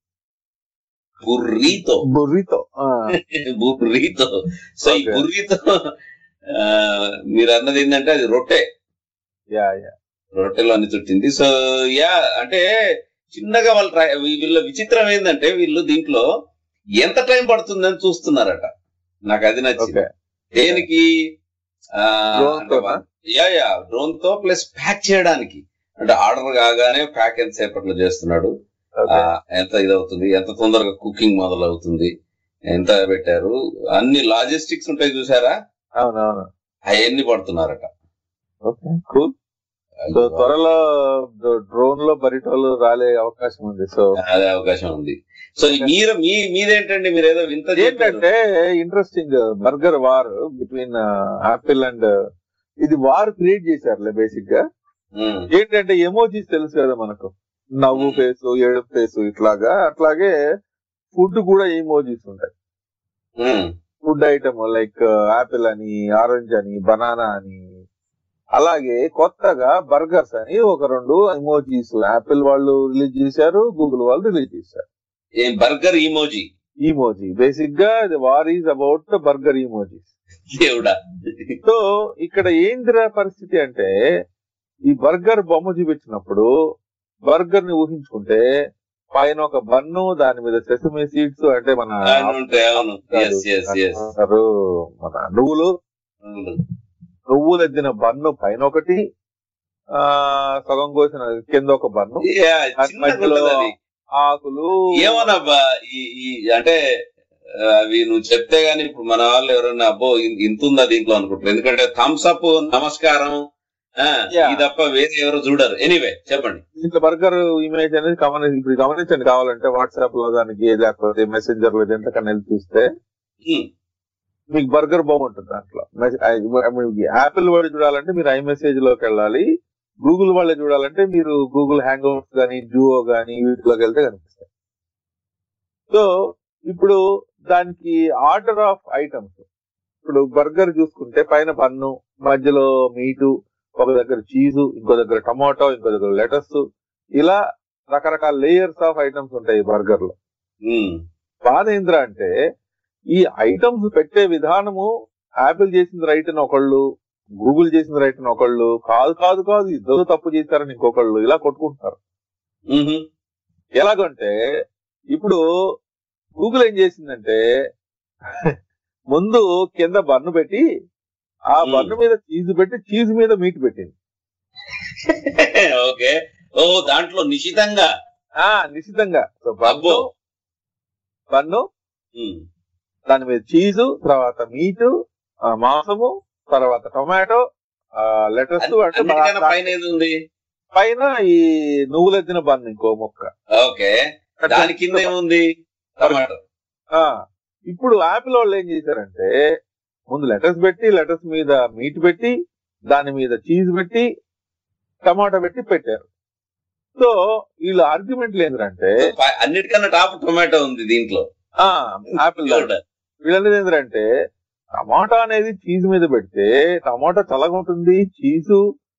బుర్రీతో బుర్రితో ఆ, బుర్రీతో సో ఈ Okay. బుర్రీతో ఆ, మీరు అన్నది ఏంటంటే అది రొట్టె యా యా రొట్టెలో అన్ని చుట్టింది సో యా అంటే చిన్నగా వాళ్ళు ట్రై వీళ్ళ విచిత్రం ఏంటంటే వీళ్ళు దీంట్లో ఎంత టైం పడుతుందని చూస్తున్నారట నాకు అది నచ్చింది ఓకే దేనికి ఆ, Drone అంటే తోనా? యా యా డ్రోన్ తో ప్లస్ ప్యాక్ చేయడానికి అంటే ఆర్డర్ కాగానే ప్యాక్ ఎంత సేపట్లో చేస్తున్నాడు ఆ, ఓకే ఎంత ఇదవుతుంది ఎంత తొందరగా కుకింగ్ మొదలవుతుంది ఎంత పెట్టారు అన్ని లాజిస్టిక్స్ ఉంటాయి చూసారా అవునవును అవన్నీ పడుతున్నారట ఓకే కూల్ సో త్వరలో డ్రోన్ లో బరిటోలు రాలే అవకాశం ఉంది సో అదే అవకాశం ఉంది సో ఈ మీరు మీ మీదేంటండి మీరు ఏదో వింత చెప్పారు. ఏంటంటే interesting burger war between Apple and ఇది వార్ క్రియేట్ చేశారులే బేసిక్ గా ఉమ్, ఏంటంటే ఎమోజీస్ తెలుసు కదా మనకు నవ్వు ఫేసు ఏడుపు ఫేసు ఇట్లాగా అట్లాగే ఫుడ్ కూడా ఎమోజీస్ ఉంటాయి um, food item like Apple అని ఆరెంజ్ అని బనానా అని అలాగే కొత్తగా బర్గర్స్ అని ఒక రెండు ఎమోజీస్ యాపిల్ వాళ్ళు రిలీజ్ చేశారు గూగుల్ వాళ్ళు రిలీజ్ చేశారు ఏం బర్గర్ ఈమోజీ ఈమోజీ బేసిక్ గా the war is about the burger emojis దేవుడా సో ఇక్కడ ఏందిరా పరిస్థితి అంటే ఈ బర్గర్ బొమ్మ చూపించినప్పుడు బర్గర్ ని ఊహించుకుంటే పైన ఒక బన్ను దాని మీద సెసమే సీడ్స్ అంటే మన అవును, ఉంటాయి, అవును ఎస్ ఎస్ ఎస్ అంటారు, మన నువ్వులు నువ్వులు ఎద్దిన బన్ను పైన ఒకటి ఆ, సగం కోసిన కింద ఒక బన్ను Yeah, దాని చిన్నగా మధ్యలో ఉంటది అది. ఆకులు ఏమోనబ్బా ఈ ఈ అంటే ఆ, అవి నువ్వు చెప్తే గానీ ఇప్పుడు మన వాళ్ళు ఎవరైనా అబ్బో ఇన్- ఇంత ఉందా దీంట్లో అనుకుంటారు ఎందుకంటే థమ్స్ అప్ నమస్కారం ఆ, Yeah. ఇది తప్ప వేరే ఎవరు చూడరు ఎనీవే చెప్పండి దీంట్లో బర్గర్ ఇమేజ్ అనేది గమని ఇప్పుడు గమనించండి కావాలంటే వాట్సాప్ లో దానికి లేకపోతే మెసెంజర్ లో ఎంతకన్నా వెళ్ళి చూస్తే Hmm. మీకు బర్గర్ బాగుంటుంది దాంట్లో యాపిల్ వాళ్ళు చూడాలంటే మీరు ఐ మెసేజ్ లోకి వెళ్ళాలి గూగుల్ వాళ్ళే చూడాలంటే మీరు గూగుల్ హ్యాంగ్ అవుట్స్ కానీ జూఓ కానీ వీటిలోకి వెళ్తే కనిపిస్తాయి సో ఇప్పుడు దానికి ఆర్డర్ ఆఫ్ ఐటమ్స్ ఇప్పుడు బర్గర్ చూసుకుంటే పైన పన్ను మధ్యలో మీటు ఒక దగ్గర చీజు ఇంకో దగ్గర టమాటో ఇంకో దగ్గర లెటస్ ఇలా రకరకాల లేయర్స్ ఆఫ్ ఐటమ్స్ ఉంటాయి బర్గర్ లో Hmm. బాధ ఏంద్రా అంటే ఈ ఐటమ్స్ పెట్టే విధానము యాపిల్ చేసింది రైట్ అని ఒకళ్ళు గూగుల్ చేసింది రైట్ అని ఒకళ్ళు కాదు కాదు కాదు ఇద్దరు తప్పు చేశారని ఇంకొకళ్ళు ఇలా కొట్టుకుంటున్నారు Mhm. ఎలాగంటే ఇప్పుడు గూగుల్ ఏం చేసిందంటే ముందు కింద బన్ను పెట్టి ఆ Hmm. బన్ను మీద చీజ్ పెట్టి చీజ్ మీద మీట్ పెట్టింది ఓకే ఓ దాంట్లో నిశితంగా ఆ నిశ్చితంగా సో బన్ను అబ్బో. Bun Hmm. దాని మీద చీజు తర్వాత మీటు ఆ, మాంసము తర్వాత టొమాటో లెటర్స్ అన్ని- అంటే అన్నిటికన్నా దా- పైన ఏది ఉంది పైన ఈ నువ్వులెత్తిన బన్ ఇంకో మొక్క ఓకే దాని కింద ఏముంది టమాటో ఆ, ఇప్పుడు యాపిల్ వాళ్ళు ఏం చేశారంటే ముందు లెటర్స్ పెట్టి లెటర్స్ మీద మీట్ పెట్టి దాని మీద చీజ్ పెట్టి టమాటా పెట్టి పెట్టారు సో వీళ్ళు ఆర్గ్యుమెంట్లు ఏంటంటే పై- అన్నిటికన్నా టాప్ టొమాటో ఉంది దీంట్లో ఆ యాపిల్ వీళ్ళనేది ఏంటంటే టమాటా అనేది చీజ్ మీద పెడితే టమాటా చల్లగా ఉంటుంది చీజు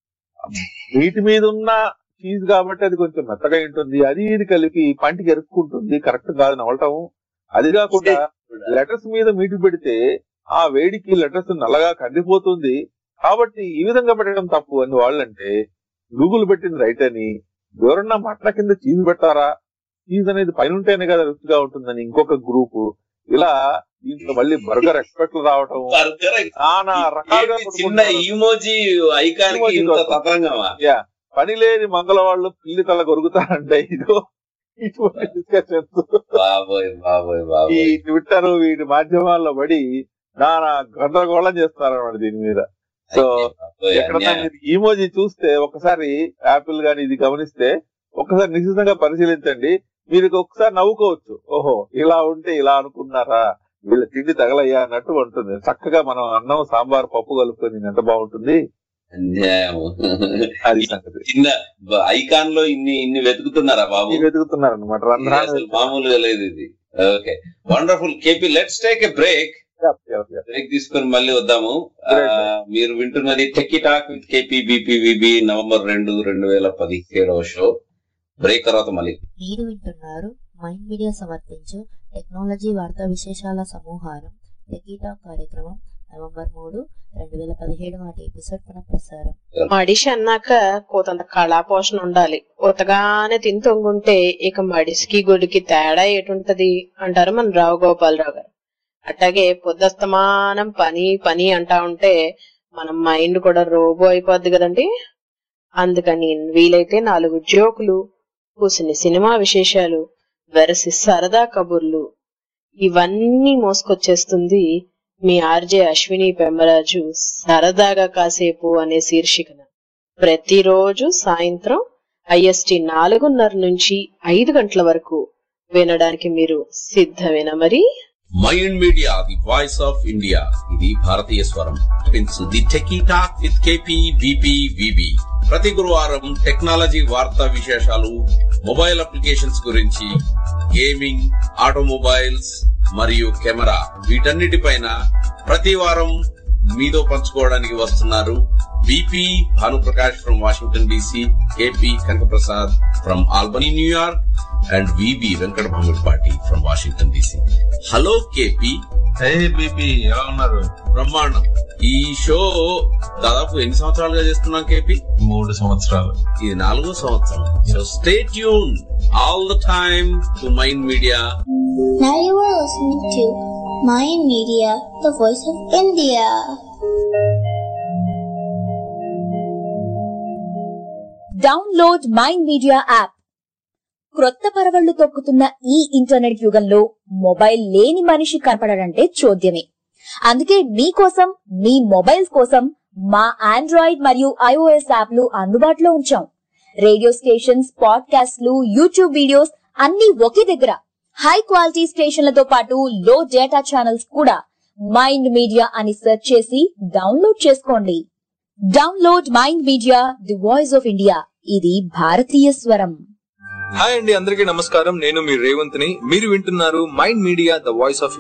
వీటి మీద ఉన్న చీజ్ కాబట్టి అది కొంచెం మెత్తగా ఉంటుంది అది ఇది కలిపి పంటికి ఎరుక్కుంటుంది కరెక్ట్ కాదు నవలటం అది కాకుండా లెటర్స్ మీద మీటు పెడితే ఆ వేడికి లెటర్స్ నల్లగా కందిపోతుంది కాబట్టి ఈ విధంగా పెట్టడం తప్పు అని వాళ్ళంటే గూగుల్ పెట్టింది రైట్ అని ఎవరన్నా మట్ల కింద చీజ్ పెట్టారా చీజ్ అనేది పైన ఉంటేనే కదా రుచిగా ఉంటుందని ఇంకొక గ్రూపు ఇలా దీంట్లో మళ్ళీ బర్గర్ ఎక్స్పెక్ట్లు రావటం బర్గర్ నానా రకాలుగా ఏంటి చిన్న కొట్టుకుంటున్నారు. ఈమోజీ ఐకాన్ Emoji ఇంత కోసం. తతంగమా యా పని లేని మంగళవాళ్ళు పిల్లి తల కొరుకుతారంటే ఇదో ఇటువంటి డిస్కషన్స్ బాబోయ్ బాబోయ్ ఈ బాబోయ్ ట్విట్టర్ వీటి మాధ్యమాల్లో పడి నానా గందరగోళం చేస్తారన్నమాట దీని మీద సో అయ్యే బాబోయ్, ఎక్కడన్నా అన్యాయం. మీరు ఈమోజీ చూస్తే ఒకసారి యాపిల్ గాని ఇది గమనిస్తే ఒకసారి నిశ్చితంగా పరిశీలించండి మీరు ఒకసారి నవ్వుకోవచ్చు ఓహో ఇలా ఉంటే ఇలా అనుకున్నారా వీళ్ళ తిండి తగలయ్యా అన్నట్టు ఉంటుంది చక్కగా మనం అన్నం సాంబార్ పప్పు కలుపుకొని ఎంత బాగుంటుంది అన్యాయం అది సంగతి చిన్న ఐకాన్ లో ఇన్ని ఇన్ని వెతుకుతున్నారా బాబు మీరు వెతుకుతున్నారు అనమాట ఇది రంధ్రాలు అసలు మామూలుగా లేదు ఇది okay wonderful KP let's take a break break తీసుకొని మళ్ళీ వద్దాము ఆ, మీరు వింటున్నది techie talk with KP BP VB November రెండు రెండు వేల పదిహేడవ షో బ్రేక్ తర్వాత మళ్ళీ మీరు వింటున్నారు మైండ్ మీడియా సమర్పించు టెక్నాలజీ వార్తా విశేషాల సమూహారం టెకీటా కార్యక్రమం నవంబర్ మూడు రెండు వేల పదిహేడు నాటి ఎపిసోడ్ పునః ప్రసారం మడిషి అన్నాక కోతంత కళాపోషణ ఉండాలి ఉతగానే తిని తొంగుంటే ఇక మడిసికి గొడికి తేడా ఏటుంటది అంటారు మన రావు గోపాలరావు గారు అట్లాగే పొద్దస్తమానం పని పని అంటా ఉంటే మన మైండ్ కూడా రోబో అయిపోద్ది కదండి అందుకని వీలైతే నాలుగు జోకులు కూసిన సినిమా విశేషాలు వెరసి సరదా కబుర్లు ఇవన్నీ మోసుకొచ్చేస్తుంది మీ ఆర్జే అశ్విని పెమ్మరాజు సరదాగా కాసేపు అనే శీర్షికన ప్రతిరోజు సాయంత్రం ఐఎస్టి నాలుగున్నర నుంచి ఐదు గంటల వరకు వినడానికి మీరు సిద్ధమేనా మరి mind media the voice of India ఇది భారతీయ స్వరం పిన్స్ the techie talk with KP BP VB ప్రతి గురువారం టెక్నాలజీ వార్తా విశేషాలు మొబైల్ అప్లికేషన్స్ గురించి గేమింగ్ ఆటోమొబైల్స్ మరియు కెమెరా వీటన్నిటిపైన ప్రతి వారం మీతో పంచుకోవడానికి వస్తున్నారు BP Bhanuprakash from Washington DC KP Kanakaprasad from Albany New York and VB Venkata Bhamidipati from Washington DC hello KP BP ఎలా ఉన్నారు బ్రహ్మాండం ఈ షో దాదాపు ఎన్ని సంవత్సరాలుగా చేస్తున్నాం కేపీ మూడు సంవత్సరాలు ఇది నాలుగో సంవత్సరం so stay tune all the time to mind media Now you are listening to Mayan Media, the voice of India. Download mind media app క్రొత్త పరవళ్లు తొక్కుతున్న ఈ ఇంటర్నెట్ యుగంలో మొబైల్ లేని మనిషి కనపడడంటే చూద్యమే అందుకే మీకోసం మీ మొబైల్స్ కోసం మా ఆండ్రాయిడ్ మరియు ఐఓఎస్ యాప్లు అందుబాటులో ఉంచాం రేడియో స్టేషన్స్ పాడ్కాస్ట్లు యూట్యూబ్ వీడియోస్ అన్ని ఒకే దగ్గర హై క్వాలిటీ స్టేషన్లతో పాటు లో డేటా ఛానల్స్ కూడా మైండ్ మీడియా అని సెర్చ్ చేసి డౌన్లోడ్ చేసుకోండి download mind media the voice of India ఇది భారతీయ స్వరం హాయ్ అండి అందరికీ నమస్కారం నేను మీ రేవంత్ని మీరు వింటున్నారు mind media the voice of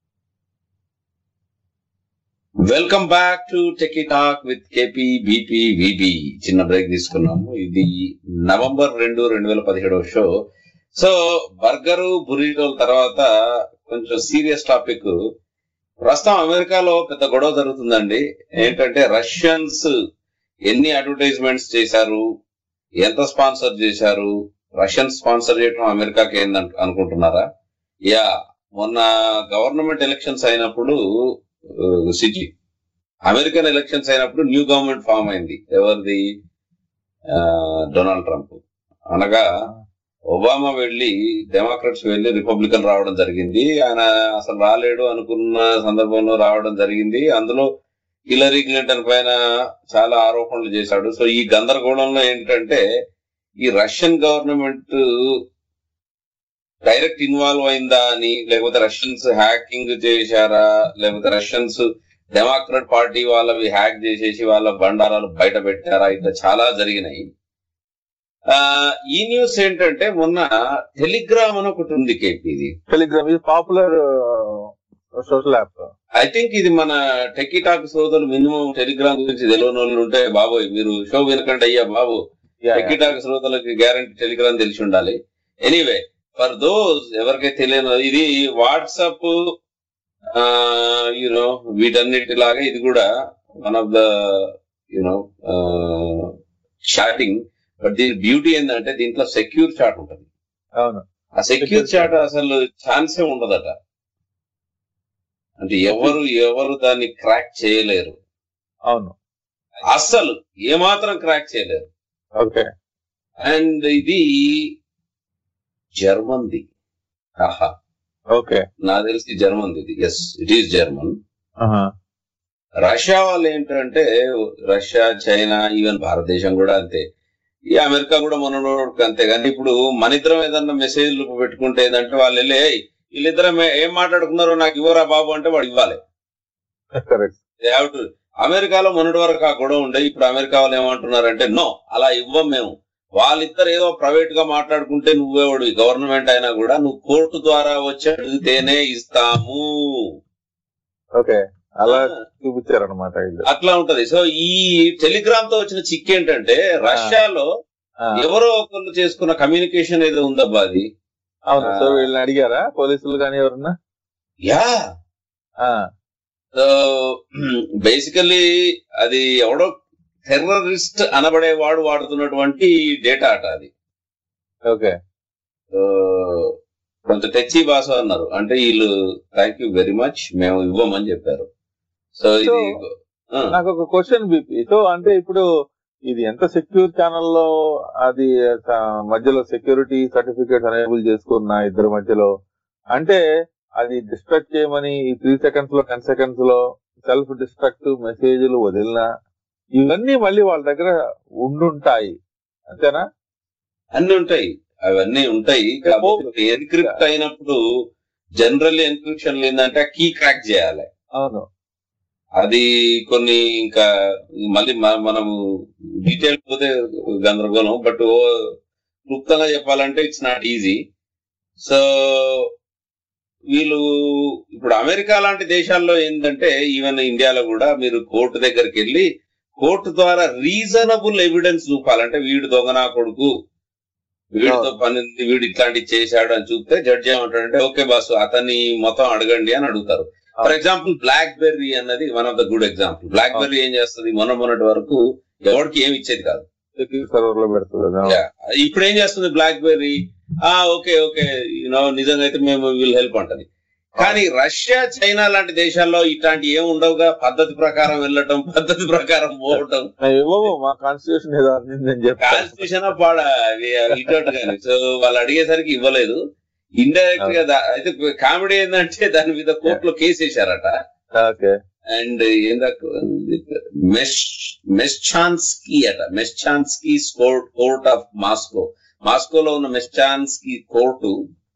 welcome back to techie talk with KP BP VB చిన్న బ్రేక్ తీసుకున్నాము ఇది నవంబర్ రెండు రెండు వేల పదిహేడవ షో సో బర్గరు బురీటోల తర్వాత కొంచెం సీరియస్ టాపిక్ ప్రస్తుతం అమెరికాలో పెద్ద గొడవ జరుగుతుందండి ఏంటంటే రష్యన్స్ ఎన్ని అడ్వర్టైజ్మెంట్స్ చేశారు ఎంత స్పాన్సర్ చేశారు రష్యన్ స్పాన్సర్ చేయడం అమెరికాకి ఏంది అనుకుంటున్నారా యా మొన్న గవర్నమెంట్ ఎలక్షన్స్ అయినప్పుడు సిటీ అమెరికన్ ఎలక్షన్స్ అయినప్పుడు న్యూ గవర్నమెంట్ ఫామ్ అయింది ఎవరిది ఆ, డొనాల్డ్ ట్రంప్ అనగా ఒబామా వెళ్ళి డెమోక్రాట్స్ వెళ్ళి రిపబ్లికన్ రావడం జరిగింది ఆయన అసలు రాలేడు అనుకున్న సందర్భంలో రావడం జరిగింది అందులో హిలరీ క్లింటన్ పైన చాలా ఆరోపణలు చేశాడు సో ఈ గందరగోళంలో ఏంటంటే ఈ రష్యన్ గవర్నమెంట్ డైరెక్ట్ ఇన్వాల్వ్ అయిందా అని లేకపోతే రష్యన్స్ హ్యాకింగ్ చేశారా లేకపోతే రష్యన్స్ డెమోక్రాట్ పార్టీ వాళ్ళవి హ్యాక్ చేసేసి వాళ్ళ బండారాలు బయట పెట్టారా ఇట్లా చాలా జరిగినాయి ఆ ఈ న్యూస్ ఏంటంటే మొన్న టెలిగ్రామ్ అని ఒకటి ఉంది కేపీ ఇది టెలిగ్రామ్ ఇది popular social app I think ఇది మన టెక్కీ టాక్ సోదరులు మినిమం టెలిగ్రామ్ గురించి తెలియని వాళ్ళు ఉంటే బాబోయ్ మీరు షో వినకండి అయ్యా బాబు టెక్కీ టాక్ శ్రోతలకి గ్యారంటీ టెలిగ్రామ్ తెలిసి ఉండాలి ఎనీవే ఫర్ దోస్ ఎవరికైతే తెలియదు ఇది వాట్సాప్ యూనో వీటన్నిటిలాగా ఇది కూడా one of the you know chatting but దీని బ్యూటీ ఏంటంటే దీంట్లో సెక్యూర్ చాట్ ఉంటది అవును ఆ సెక్యూర్ చాట్ అసలు ఛాన్సే ఉండదట అంటే ఎవరు ఎవరు దాన్ని క్రాక్ చేయలేరు అవును అస్సలు ఏమాత్రం క్రాక్ చేయలేరు ఓకే అండ్ ఇది జర్మన్ది ఆహా ఓకే నాకు తెలిసి జర్మన్ది ఇది ఎస్ ఇట్ ఈస్ జర్మన్ ఆహా. రష్యా వాళ్ళు ఏంటంటే రష్యా చైనా ఈవెన్ భారతదేశం కూడా అంతే ఈ అమెరికా కూడా మన అంతే కానీ ఇప్పుడు మన ఇద్దరం ఏదన్నా మెసేజ్లు పెట్టుకుంటే ఏంటంటే వాళ్ళు వెళ్ళి "ఏయ్, వీళ్ళిద్దరం ఏ- ఏం మాట్లాడుకున్నారో నాకు ఇవ్వరా బాబు అంటే వాడు ఇవ్వాలి కరెక్ట్ They have to- అమెరికాలో మొన్నటి వరకు ఆ గొడవ ఉండే ఇప్పుడు అమెరికా వాళ్ళు ఏమంటున్నారంటే నో అలా ఇవ్వం మేము వాళ్ళిద్దరు ఏదో ప్రైవేట్ గా మాట్లాడుకుంటే నువ్వేవాడు గవర్నమెంట్ అయినా కూడా నువ్వు కోర్టు ద్వారా వచ్చి అడిగితేనే ఇస్తాము ఓకే అలా చూపించారనమాట వీళ్ళు అట్లా ఉంటది సో ఈ టెలిగ్రామ్ తో వచ్చిన చిక్ ఏంటంటే రష్యాలో ఆ, ఎవరో ఒకరు చేసుకున్న కమ్యూనికేషన్ ఏదో ఉందబ్బా అది అవును సో వీళ్ళని అడిగారా పోలీసులు కానీ ఎవరన్నా యా ఆ, సో బేసికలీ అది ఎవడో టెర్రరిస్ట్ అనబడేవాడు వాడుతున్నటువంటి డేటా అట అది ఓకే సో కొంత టెచ్చి భాష అన్నారు అంటే వీళ్ళు థ్యాంక్ యూ వెరీ మచ్ మేము ఇవ్వమని చెప్పారు సో ఇది ఆ, నాకు ఒక క్వశ్చన్ బీపీ సో అంటే ఇప్పుడు ఇది ఎంత సెక్యూర్ ఛానల్లో అది ఆ, మధ్యలో సెక్యూరిటీ సర్టిఫికేట్ అనేబుల్ చేసుకున్న ఇద్దరు మధ్యలో అంటే అది డిస్ట్రక్ట్ చేయమని ఈ త్రీ సెకండ్స్ లో టెన్ సెకండ్స్ లో సెల్ఫ్ డిస్ట్రక్టివ్ మెసేజ్లు వదిలినా ఇవన్నీ మళ్ళీ వాళ్ళ దగ్గర ఉండుంటాయి అంతేనా అన్ని ఉంటాయి అవన్నీ ఉంటాయి కాకపోతే ఎన్క్రిప్ట్ అయినప్పుడు జనరల్ ఎన్క్రిప్షన్ ఏంటంటే కీ క్రాక్ చేయాలి అవును అది కొన్ని ఇంకా మళ్ళీ మ- మనము డీటెయిల్ పోతే గందరగోళం బట్ క్లుప్తంగా చెప్పాలంటే ఇట్స్ నాట్ ఈజీ సో వీళ్ళు ఇప్పుడు అమెరికా లాంటి దేశాల్లో ఏంటంటే ఈవెన్ ఇండియాలో కూడా మీరు కోర్టు దగ్గరికి వెళ్ళి కోర్టు ద్వారా రీజనబుల్ ఎవిడెన్స్ చూపాలంటే వీడు దొంగనా కొడుకు వీడితో పని ఉంది, వీడు ఇట్లాంటివి చేశాడు అని చూస్తే జడ్జి ఏమంటాడంటే ఓకే బాసు అతన్ని మొత్తం అడగండి అని అడుగుతారు ఫర్ ఎగ్జాంపుల్ బ్లాక్ బెర్రీ అన్నది one of the good example BlackBerry ఏం చేస్తుంది మొన్న మొన్నటి వరకు ఎవరికి ఏమి ఇచ్చేది కాదు సర్వర్ లో పెడుతుంది కదా. Yeah. ఇప్పుడు ఏం చేస్తుంది బ్లాక్ బెర్రీ ఆ ఓకే ఓకే యూనో నిజంగా అయితే మేము విల్ హెల్ప్ అంటది కానీ రష్యా చైనా లాంటి దేశాల్లో ఇట్లాంటి ఏం ఉండవుగా పద్ధతి ప్రకారం వెళ్ళటం పద్ధతి ప్రకారం పోవటం ఇవ్వము మా కాన్స్టిట్యూషన్ ఏదో అందిందని చెప్తాను కాన్స్టిట్యూషన్ పాడ ఇటు కానీ సో వాళ్ళు అడిగేసరికి ఇవ్వలేదు ఇండైరెక్ట్ గా దా- అయితే కామెడీ ఏంటంటే దాని మీద కోర్టులో కేసు వేశారట ఓకే అండ్ మెస్ మెస్చాన్స్కీ అట Meshchansky court court of Moscow మాస్కోలో ఉన్న మెస్చాన్స్కీ కోర్టు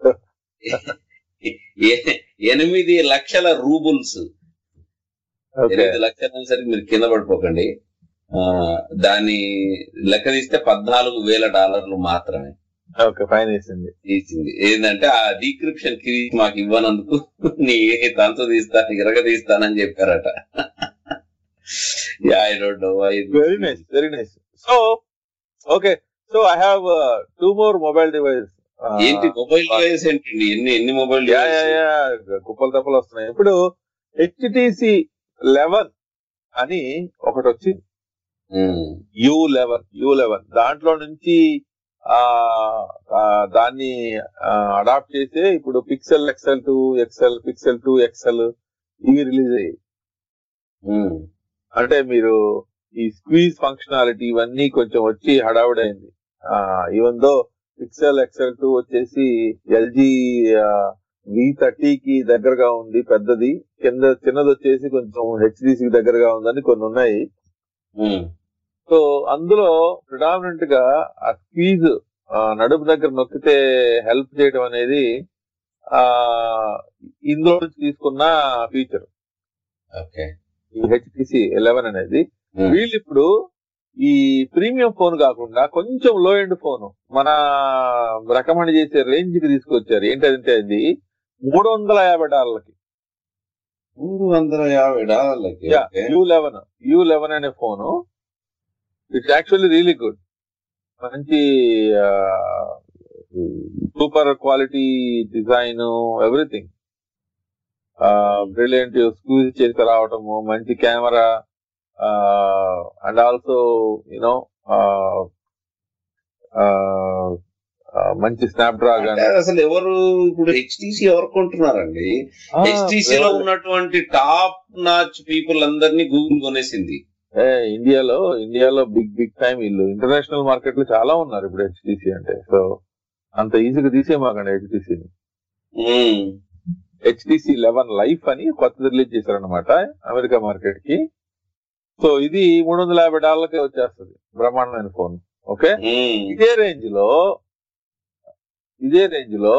ఎ- ఎనిమిది లక్షల రూబుల్స్ ఓకే ఎనిమిది లక్షలు అనేసరికి మీరు కింద పడిపోకండి ఆ దాన్ని లెక్క తీస్తే పద్నాలుగు వేల డాలర్లు మాత్రమే ఓకే ఫైన్ వేసింది తీసింది ఏంటంటే ఆ డీక్రిప్షన్ కీ మాకు ఇవ్వనందుకు నీ తంతు తీస్తా ఇరగ తీస్తానని చెప్పారట I don't know very nice very nice so okay so I have two more mobile device ఏంటి మొబైల్ డివైస్ ఏంటండి ఎన్ని ఎన్ని మొబైల్ యా యా యా కుప్పలు తప్పలు వస్తున్నాయి ఇప్పుడు హెచ్టిసి లెవెన్ అని ఒకటి వచ్చింది యూ లెవెన్ యూ లెవెన్ దాంట్లో నుంచి ఆ ఆ, దాన్ని అడాప్ట్ చేసే ఇప్పుడు Pixel XL two XL Pixel two XL ఇవి రిలీజ్ అయ్యాయి అంటే మీరు ఈ స్క్వీజ్ ఫంక్షనాలిటీ ఇవన్నీ కొంచెం వచ్చి హడావుడైంది even though Pixel XL two వచ్చేసి ఎల్జీ వి థర్టీకి దగ్గరగా ఉంది పెద్దది కింద చిన్నది వచ్చేసి కొంచెం హెచ్డిసికి దగ్గరగా ఉందని కొన్ని ఉన్నాయి సో అందులో ప్రిడామినెంట్ గా ఆ స్క్వీజ్ నడుపు దగ్గర నొక్కితే హెల్ప్ చేయడం అనేది ఆ ఇందులో నుంచి తీసుకున్న ఫీచర్ ఓకే ఈ హెచ్టిసి ఎలెవెన్ అనేది వీళ్ళు ఇప్పుడు ఈ ప్రీమియం ఫోన్ కాకుండా కొంచెం లో ఎండ్ ఫోన్ మన రికమెండ్ చేసే రేంజ్ కి తీసుకొచ్చారు ఏంటంటే అది మూడు వందల యాభై డాలర్లకి మూడు వందల యాభై డాలర్లకి okay. U eleven U eleven అనే phone it's actually really good మంచి super quality design everything brilliant squeeze చేసి రావటము మంచి కెమెరా అండ్ ఆల్సో యునో మంచి స్నాప్ డ్రాగన్ అంటే అసలు ఎవరు ఇప్పుడు హెచ్టిసి ఎవరు కొంటున్నారండి హెచ్టిసి లో ఉన్నటువంటి టాప్ నాచ్ పీపుల్ అందరినీ గూగుల్ కొనేసింది ఇండియాలో ఇండియాలో బిగ్ బిగ్ టైం ఇల్లు ఇంటర్నేషనల్ మార్కెట్ లో చాలా ఉన్నారు ఇప్పుడు హెచ్టిసి అంటే సో అంత ఈజీగా తీసేమాకండి హెచ్టిసిని ఉమ్. హెచ్టిసి లెవెన్ లైఫ్ అని కొత్తది రిలీజ్ చేశారనమాట అమెరికా మార్కెట్ కి సో ఇది మూడు వందల యాభై డాలర్లకే వచ్చేస్తుంది బ్రహ్మాండమైన ఫోన్ ఓకే ఉమ్. ఇదే రేంజ్ లో ఇదే రేంజ్ లో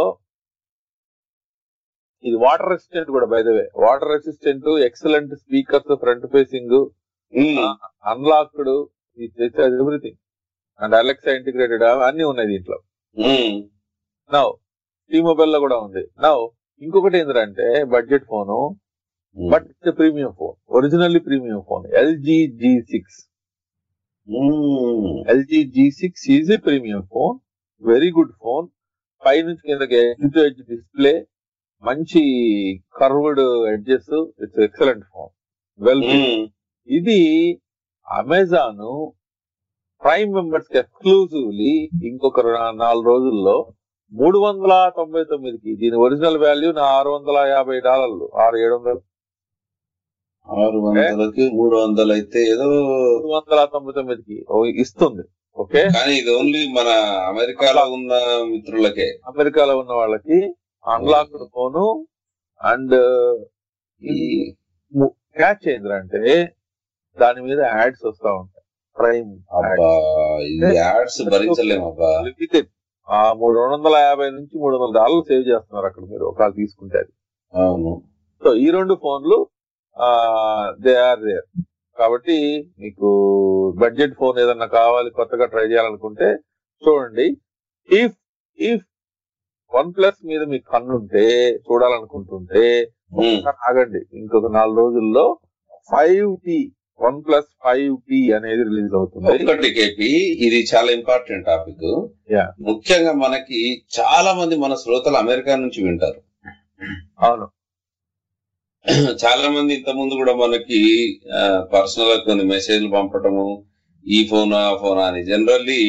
ఇది వాటర్ రెసిస్టెంట్ కూడా by the way water resistant excellent speakers front facing um. Unlocked everything and Alexa integrated అన్ని ఉన్నాయి దీంట్లో ఉమ్. నౌ టీ మొబైల్ లో కూడా ఉంది నౌ ఇంకొకటి ఏంటంటే budget phone but it's premium phone originally premium phone LG G six um. LG G six is a premium phone very good phone పై నుంచి కిందకి ఎడ్జ్ టు ఎడ్జ్ డిస్ప్లే మంచి curved edges it's excellent phone well um. ఇది Amazon Prime members కి exclusively ఇంకొక రా- నాలుగు రోజుల్లో మూడు వందల తొంభై తొమ్మిదికి దీని ఒరిజినల్ వాల్యూ నా ఆరు వందల యాభై డాలర్లు ఆరు ఏడు వందలు ఆరు వందలకి మూడు వందలు అయితే ఏదో మూడు వందల తొంభై తొమ్మిదికి ఓ ఇస్తుంది ఓకే కానీ ఇది ఓన్లీ మన అమెరికాలో ఉన్న మిత్రులకే అమెరికాలో ఉన్న వాళ్ళకి అన్లాక్డ్ ఫోను అండ్ ఈ క్యాచ్ ఏంటంటే దాని మీద యాడ్స్ వస్తా ఉంటాయి ప్రైమ్ అబ్బా ఈ యాడ్స్ భరించలేము అబ్బా లిమిటెడ్ ఆ మూడు రెండు వందల యాభై నుంచి మూడు వందల డాలర్లు సేవ్ చేస్తున్నారు అక్కడ మీరు ఒకవేళ తీసుకుంటే అది అవును సో ఈ రెండు ఫోన్లు దే ఆర్ దేర్ కాబట్టి మీకు బడ్జెట్ ఫోన్ ఏదన్నా కావాలి కొత్తగా ట్రై చేయాలనుకుంటే చూడండి ఇఫ్ ఇఫ్ వన్ ప్లస్ మీద మీకు కన్నుంటే చూడాలనుకుంటుంటే ఉమ్. ఒక్కసారి ఆగండి ఇంకొక నాలుగు రోజుల్లో five T OnePlus five T అనేది రిలీజ్ అవుతుంది ఒక్కటి కేపి ఇది చాలా ఇంపార్టెంట్ టాపిక్ Yeah. ముఖ్యంగా మనకి చాలా మంది మన శ్రోతలు అమెరికా నుంచి వింటారు అవును చాలా మంది ఇంత ముందు కూడా మనకి పర్సనల్ గా కొన్ని మెసేజ్లు పంపటము ఈ ఫోన్ ఆ ఫోన్ అని జనరల్లీ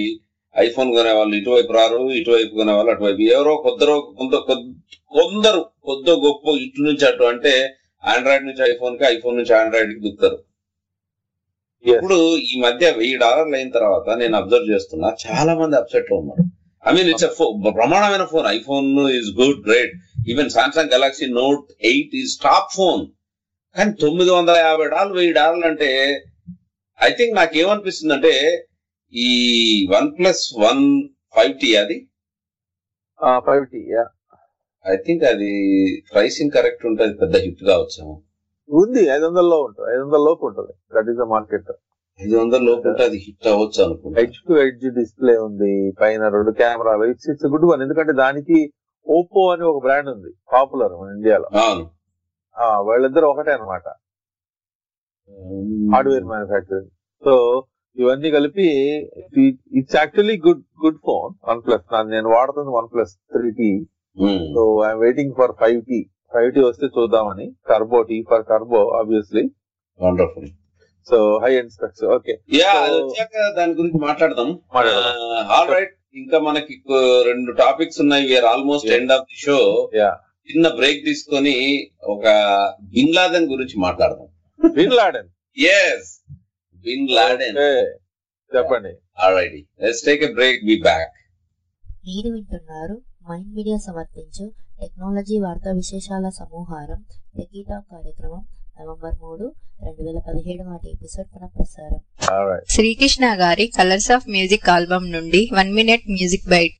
ఐఫోన్ కొనే వాళ్ళు ఇటువైపు రారు ఇటువైపు కొనే వాళ్ళు అటువైపు ఎవరో కొందరు కొంత కొద్- కొందరు కొద్ది గొప్ప ఇటు నుంచి అటు అంటే ఆండ్రాయిడ్ నుంచి ఐఫోన్ కి ఐఫోన్ నుంచి ఆండ్రాయిడ్ కి దుక్కుతారు Yes. ఇప్పుడు ఈ మధ్య వెయ్యి డాలర్లు అయిన తర్వాత నేను అబ్జర్వ్ చేస్తున్నా చాలా మంది అప్సెట్ లో ఉన్నారు ఐ మీన్ ఇట్స్ బ్రహ్మాండమైన phone iPhone is good great even Samsung Galaxy Note eight is top phone కానీ తొమ్మిది వందల యాభై డాలర్లు వెయ్యి డాలర్లు అంటే ఐ థింక్ నాకేమనిపిస్తుంది అంటే ఈ OnePlus one five T అది ఫైవ్ టీ ఐ థింక్ అది ప్రైసింగ్ కరెక్ట్ ఉంటుంది పెద్ద హిట్ కావచ్చేమో ఉంది ఐదు వందల్లో ఉంటుంది ఐదు వందల లోపు ఉంటుంది దట్ ఈస్ ద మార్కెట్ ఐదు వందల లోపు ఉంటే అది హిట్ అవ్వచ్చు అనుకుంటా హెచ్ టు హెచ్ డిస్ప్లే ఉంది పైన రెండు కెమెరాలు ఇట్స్ ఇట్స్ గుడ్ వన్ ఎందుకంటే దానికి ఓప్పో అని ఒక బ్రాండ్ ఉంది పాపులర్ మన ఇండియాలో అవును ఆ, వాళ్ళిద్దరు ఒకటే అనమాట హార్డ్వేర్ మ్యానుఫ్యాక్చరింగ్ సో ఇవన్నీ కలిపి it's actually good good phone OnePlus నేను వాడుతుంది OnePlus three T Hmm. So I'm waiting for five T five T వస్తే చూద్దామని turbo T for turbo obviously wonderful so high and specs okay yeah So- అది వచ్చాక దాని గురించి మాట్లాడదాం మాట్లాడదాం. ఆల్ రైట్ ఇంకా మనకి కొ- రెండు టాపిక్స్ ఉన్నాయి we're almost Yeah. End of the show yeah చిన్న బ్రేక్ తీసుకొని ఒక బిన్ లాదెన్ గురించి మాట్లాడదాం bin Laden yes bin Laden చెప్పండి alright let's take a break be back మీరు వింటున్నారు మైండ్ మీడియా సమర్పించు టెక్నాలజీ వార్తా విశేషాల సమూహారం టెకీటా కార్యక్రమం నవంబర్ మూడు రెండు వేల పదిహేడు నాటి ఎపిసోడ్ పునః ప్రసారం ఆల్రైట్ శ్రీకృష్ణ గారి కలర్స్ ఆఫ్ మ్యూజిక్ ఆల్బమ్ నుండి వన్ మినిట్ మ్యూజిక్ బైట్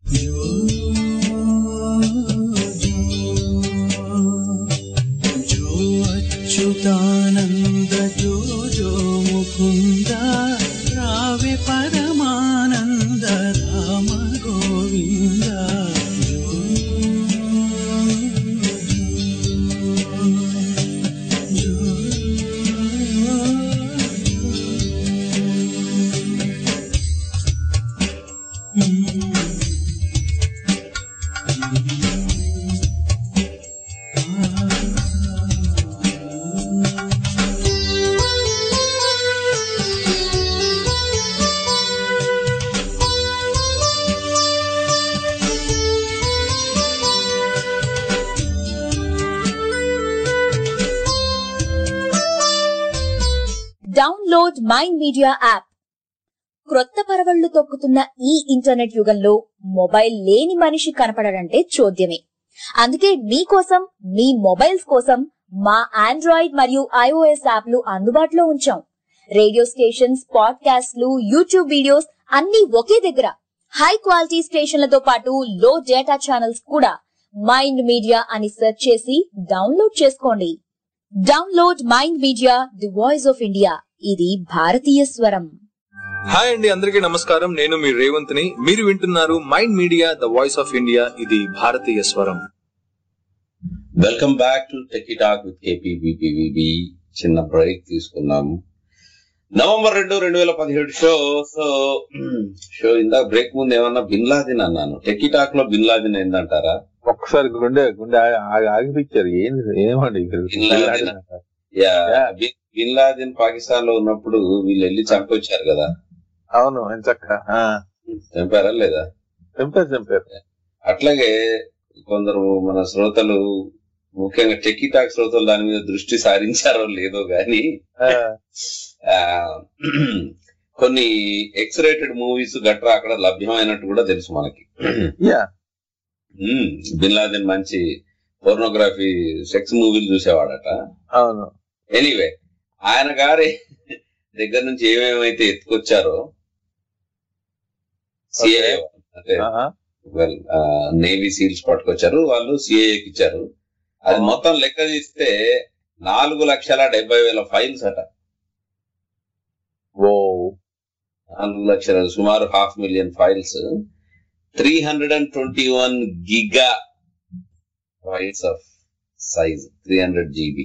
जो अच्युतानन्द जो जो मुकुन्द रावे Paramanand Ram Govind download mind media app క్రొత్త పరవళ్లు తొక్కుతున్న ఈ ఇంటర్నెట్ యుగంలో మొబైల్ లేని మనిషి కనపడడంటే చోద్యమే అందుకే మీకోసం మీ మొబైల్స్ కోసం మా ఆండ్రాయిడ్ మరియు ఐఓఎస్ యాప్లు అందుబాటులో ఉంచాం రేడియో స్టేషన్స్ పాడ్కాస్ట్లు యూట్యూబ్ వీడియోస్ అన్ని ఒకే దగ్గర హై క్వాలిటీ స్టేషన్లతో పాటు లో డేటా ఛానల్స్ కూడా మైండ్ మీడియా అని సెర్చ్ చేసి డౌన్లోడ్ చేసుకోండి download mind media the voice of India ఇది భారతీయ స్వరం హాయ్ అండి అందరికీ నమస్కారం నేను మీ రేవంత్ని మీరు వింటున్నారు mind media the voice of India ఇది భారతీయ స్వరం welcome back to techie talk with KP BP VB చిన్న బ్రేక్ తీసుకున్నాము నవంబర్ రెండు రెండు వేల పదిహేడు షో సో షో ఇందాక బ్రేక్ ముందు ఏమన్నా బిన్ లాదిన్ అన్నాను టెకీ టాక్ లో బిన్ లాదిన్ ఏందంటారా ఒక్కసారి గుండె గుండె ఆగి- ఆగి- ఆగిపించారు ఏంది ఏమండి ఇది? Bin Laden. Yeah, bin- bin Laden Pakistan లో ఉన్నప్పుడు వీళ్ళు వెళ్ళి చంపొచ్చారు కదా అవును ఎంచక్క చంపారా లేదా చంపారు చంపారు అట్లాగే కొందరు మన శ్రోతలు ముఖ్యంగా టెకీ టాక్ శ్రోతలు దాని మీద దృష్టి సారించారో లేదో గాని ఆ, కొన్ని ఎక్స్ రేటెడ్ మూవీస్ గట్రా అక్కడ లభ్యమైనట్టు కూడా తెలుసు మనకి యా మ్మ్. బిన్ లాదెన్ మంచి పోర్నోగ్రఫీ సెక్స్ మూవీలు చూసేవాడట అవును ఎనీవే ఆయన గారి దగ్గర నుంచి ఏమేమైతే ఎత్తుకొచ్చారో సిఐఏ అంటే ఆహా. వెల్ నేవీ సీల్స్ పట్టుకొచ్చారు వాళ్ళు సిఐఏకి ఇచ్చారు అది మొత్తం లెక్క తీస్తే నాలుగు లక్షల డెబ్బై వేల ఫైల్స్ అట ఓ నాలుగు లక్షల సుమారు half million files three hundred and twenty one giga files of size three hundred GB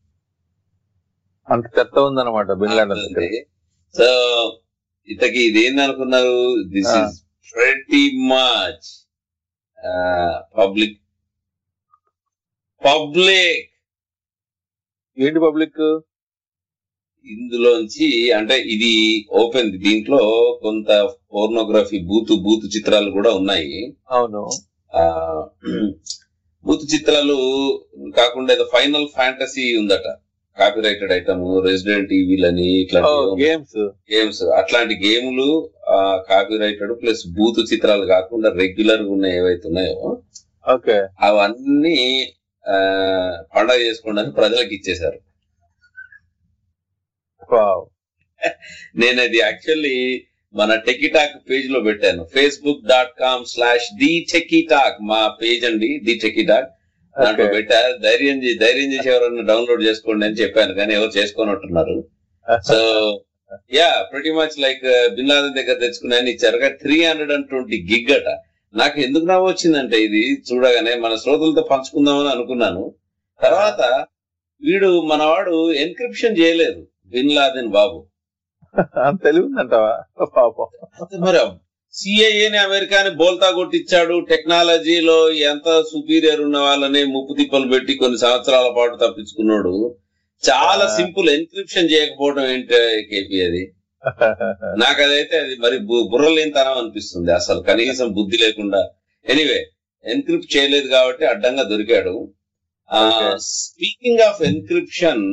అంత చెత్త ఉందన్నమాట బిన్ లాడెన్ దగ్గర సో ఇతకి ఇదేంది అనుకున్నారు this Ah. Is pretty much public public ఏంటి పబ్లిక్ ఇందులోంచి అంటే ఇది ఓపెన్ దీంట్లో కొంత పోర్నోగ్రఫీ బూతు బూతు చిత్రాలు కూడా ఉన్నాయి అవును ఆ బూతు చిత్రాలు కాకుండా ఏదో ఫైనల్ ఫ్యాంటసీ ఉందట కాపీరైటెడ్ ఐటమ్ రెసిడెంట్ ఈవిల్ అని ఇట్లాంటి గేమ్స్ గేమ్స్ అట్లాంటి గేములు కాపీరైటెడ్ ప్లస్ బూతు చిత్రాలు కాకుండా రెగ్యులర్ గా ఉన్న ఏవైతే ఉన్నాయో ఓకే అవన్నీ ఆ, పండగ చేసుకోవడానికి ప్రజలకు ఇచ్చేశారు నేను అది యాక్చువల్లీ మన టెకిటాక్ పేజ్ లో పెట్టాను Facebook dot com slash the techie talk మా పేజ్ అండి ది టెకిటాక్ దాంట్లో పెట్టా ధైర్యం చే- ధైర్యం చేసి ఎవరైనా డౌన్లోడ్ చేసుకోండి అని చెప్పాను కానీ ఎవరు చేసుకోనట్టున్నారు so yeah pretty much like bin Laden దగ్గర తెచ్చుకున్నాయని ఇచ్చారు కానీ three hundred and twenty gig అట నాకు ఎందుకు నవ్వు వచ్చిందంటే ఇది చూడగానే మన శ్రోతలతో పంచుకుందామని అనుకున్నాను తర్వాత వీడు మనవాడు ఎన్క్రిప్షన్ చేయలేదు బిన్ లాదెన్ బాబు అంత తెలివి ఉందంటావా పాపం మరి సిఐఏని అమెరికాని బోల్తా కొట్టించాడు టెక్నాలజీలో ఎంత సుపీరియర్ ఉన్న వాళ్ళని ముప్పు తిప్పలు పెట్టి కొన్ని సంవత్సరాల పాటు తప్పించుకున్నాడు చాలా సింపుల్ ఎన్క్రిప్షన్ చేయకపోవడం ఏంటి కేపీ అది నాకు అదైతే అది మరి బు- బుర్రలేనితనం అనిపిస్తుంది అసలు కనీసం బుద్ధి లేకుండా ఎనీవే ఎన్క్రిప్ట్ చేయలేదు కాబట్టి అడ్డంగా దొరికాడు speaking of encryption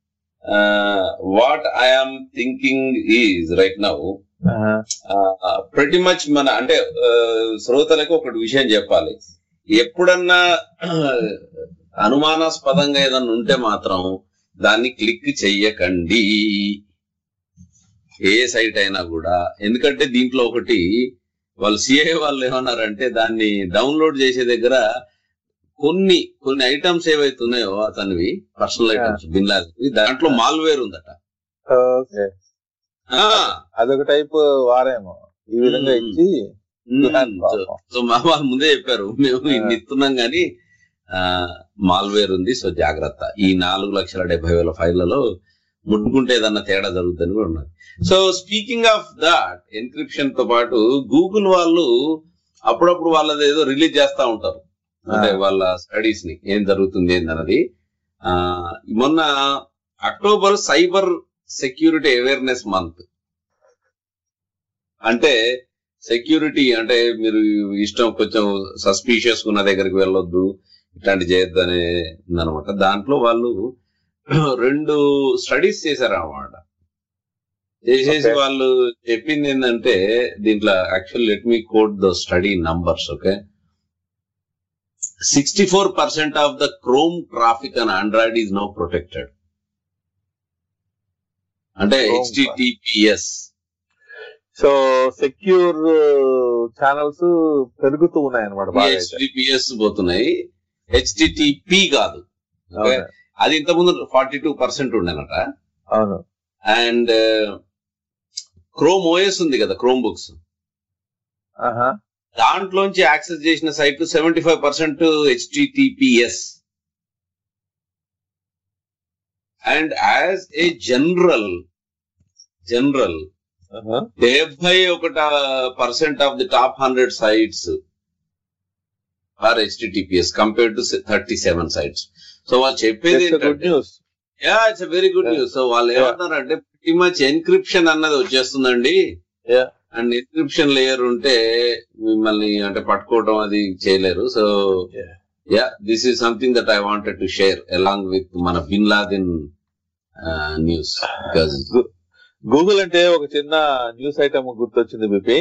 what I'm thinking is right now pretty much మన అంటే ఆ, శ్రోతలకు ఒకటి విషయం చెప్పాలి ఎప్పుడన్నా అనుమానాస్పదంగా ఏదన్నా ఉంటే మాత్రం దాన్ని క్లిక్ చెయ్యకండి ఏ సైట్ అయినా కూడా ఎందుకంటే దీంట్లో ఒకటి వాళ్ళు సిఐ వాళ్ళు ఏమన్నారంటే దాన్ని డౌన్లోడ్ చేసే దగ్గర కొన్ని కొన్ని ఐటమ్స్ ఏవైతే ఉన్నాయో అతనివి పర్సనల్ ఐటమ్స్ బిన్లాది దాంట్లో మాల్వేర్ ఉందట ఓకే ఆ, అదొక టైప్ వారేమో ఈ విధంగా ఇచ్చి ప్లాన్ సో- సో మా వాళ్ళు ముందే చెప్పారు మేము ఇన్ని ఇస్తున్నాం గానీ మాల్వేర్ ఉంది సో జాగ్రత్త ఈ నాలుగు లక్షల డెబ్బై వేల ఫైళ్లలో ముట్టుకుంటే ఏదన్నా తేడా జరుగుతుందని కూడా ఉన్నది so speaking of that encryption తో పాటు గూగుల్ వాళ్ళు అప్పుడప్పుడు వాళ్ళది ఏదో రిలీజ్ చేస్తా ఉంటారు అంటే వాళ్ళ స్టడీస్ ని ఏం జరుగుతుంది ఏందన్నది ఆ మొన్న October cyber security awareness month అంటే సెక్యూరిటీ అంటే మీరు ఇష్టం కొంచెం సస్పీషియస్ ఉన్న దగ్గరికి వెళ్ళొద్దు ఇట్లాంటి చేయొద్దు అనే ఉందన్నమాట దాంట్లో వాళ్ళు రెండు స్టడీస్ చేశారు అన్నమాట చేసేసి Okay. వాళ్ళు చెప్పింది ఏంటంటే దీంట్లో actual let me quote the study numbers okay sixty four percent of the Chrome traffic on Android is no protected అంటే Chrome HTTPS so secure channels పెరుగుతూ ఉన్నాయి అనమాట బాగా అయితే. హెచ్టిటిపిఎస్ పోతున్నాయి హెచ్టిటిపి కాదు Okay? అవును. అది ఇంతకుముందు ఫార్టీ టూ పర్సెంట్ ఉండేనట అవును అండ్ క్రోమ్ ఓఎస్ ఉంది కదా క్రోమ్ బుక్స్ ఆహా దాంట్లోంచి యాక్సెస్ చేసిన site seventy five percent HTTPS and as a general general ఆహా. డెబ్బై ఒకట percent of the top hundred sites are HTTPS compare to thirty seven sites so వాళ్ళు చెప్పేది That's a good ఏంటంటే news. Yeah it's very good Yeah. News so వాళ్ళు Yeah. ఏమంటారంటే ప్రతి much encryption అన్నది వచ్చేస్తుందండి Yeah. అండ్ ఎన్క్రిప్షన్ లేయర్ ఉంటే మిమ్మల్ని అంటే పట్టుకోవడం అది చేయలేరు so Yeah. Yeah this is something that I wanted to share along with మన bin Laden news because Google అంటే ఒక చిన్న న్యూస్ ఐటమ్ గుర్తొచ్చింది బిపి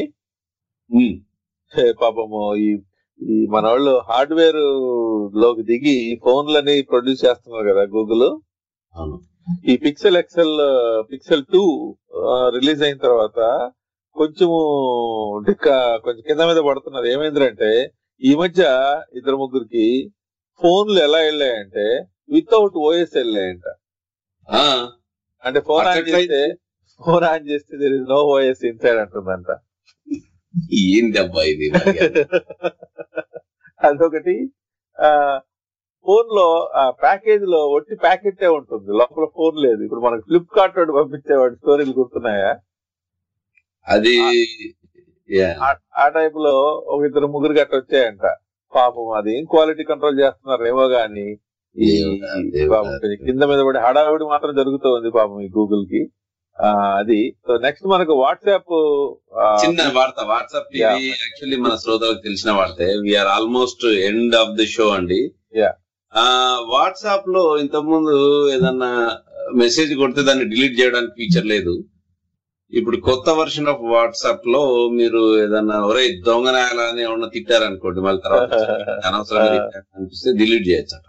పాపము ఈ ఈ మన వాళ్ళు హార్డ్వేర్ లోకి దిగి ఫోన్లని ప్రొడ్యూస్ చేస్తున్నారు కదా గూగుల్ అవును ఈ Pixel XL Pixel two release అయిన తర్వాత కొంచెము డిక్క కొంచెం కింద మీద పడుతున్నారు ఏమైందంటే ఈ మధ్య ఇద్దరు ముగ్గురికి ఫోన్లు ఎలా వెళ్ళాయంటే వితౌట్ ఓఎస్ వెళ్ళాయంట అంటే ఫోన్ ఆన్ అట్లా చేస్తే ఫోన్ ఆన్ చేస్తే there is no OS inside అంటుందంట ఏందబ్బా ఇది మరి? అదొకటి ఆ ఫోన్ లో ఆ ప్యాకేజ్ లో ఒట్టి ప్యాకెటే ఉంటుంది లోపల ఫోన్ లేదు ఇప్పుడు మనకు ఫ్లిప్కార్ట్ వాడు పంపించేవాడు స్టోరీలు గుర్తున్నాయా అది yeah. ఆ- ఆ టైప్ లో ఒక ఇద్దరు ముగ్గురు గట్ట వచ్చాయంట పాపం అది ఏం క్వాలిటీ కంట్రోల్ చేస్తున్నారు ఏమో గాని ఈ దేవుడా, దేవుడా. పాపం కొంచెం కింద మీద పడి హడావిడి మాత్రం జరుగుతూ ఉంది పాపం ఈ గూగుల్ కి ఆ, అది సో నెక్స్ట్ మనకు వాట్సాప్ చిన్న వార్త వాట్సాప్ Yeah. టీవీ యాక్చువల్లీ మన శ్రోతలకు తెలిసిన వార్తే we're almost end of the show అండి Yeah. ఆ వాట్సాప్ లో ఇంతకుముందు ఏదన్నా మెసేజ్ కొడితే దాన్ని డిలీట్ చేయడానికి ఫీచర్ లేదు ఇప్పుడు కొత్త వర్షన్ ఆఫ్ వాట్సాప్ లో మీరు ఏదన్నా ఒరే దొంగనాయాల అని ఏమన్నా తిట్టారనుకోండి మళ్ళీ తర్వాత అనవసరంగా తిట్టారు అనిపిస్తే డిలీట్ చేయొచ్చట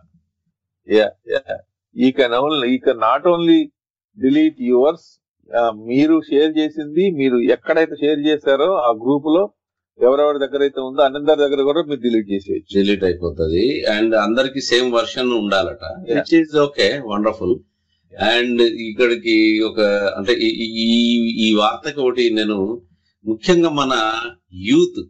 you can only you can not only delete yours మీరు షేర్ చేసింది మీరు ఎక్కడైతే షేర్ చేశారో ఆ గ్రూప్ లో ఎవరెవరి దగ్గర అయితే ఉందో అందరి దగ్గర కూడా మీరు డిలీట్ చేసేయచ్చు డిలీట్ అయిపోతుంది అండ్ అందరికి సేమ్ వర్షన్ ఉండాలట which is okay wonderful and ఇక్కడికి ఒక అంటే ఈ- ఈ- ఈ ఈ వార్తకి ఒకటి నేను ముఖ్యంగా మన youth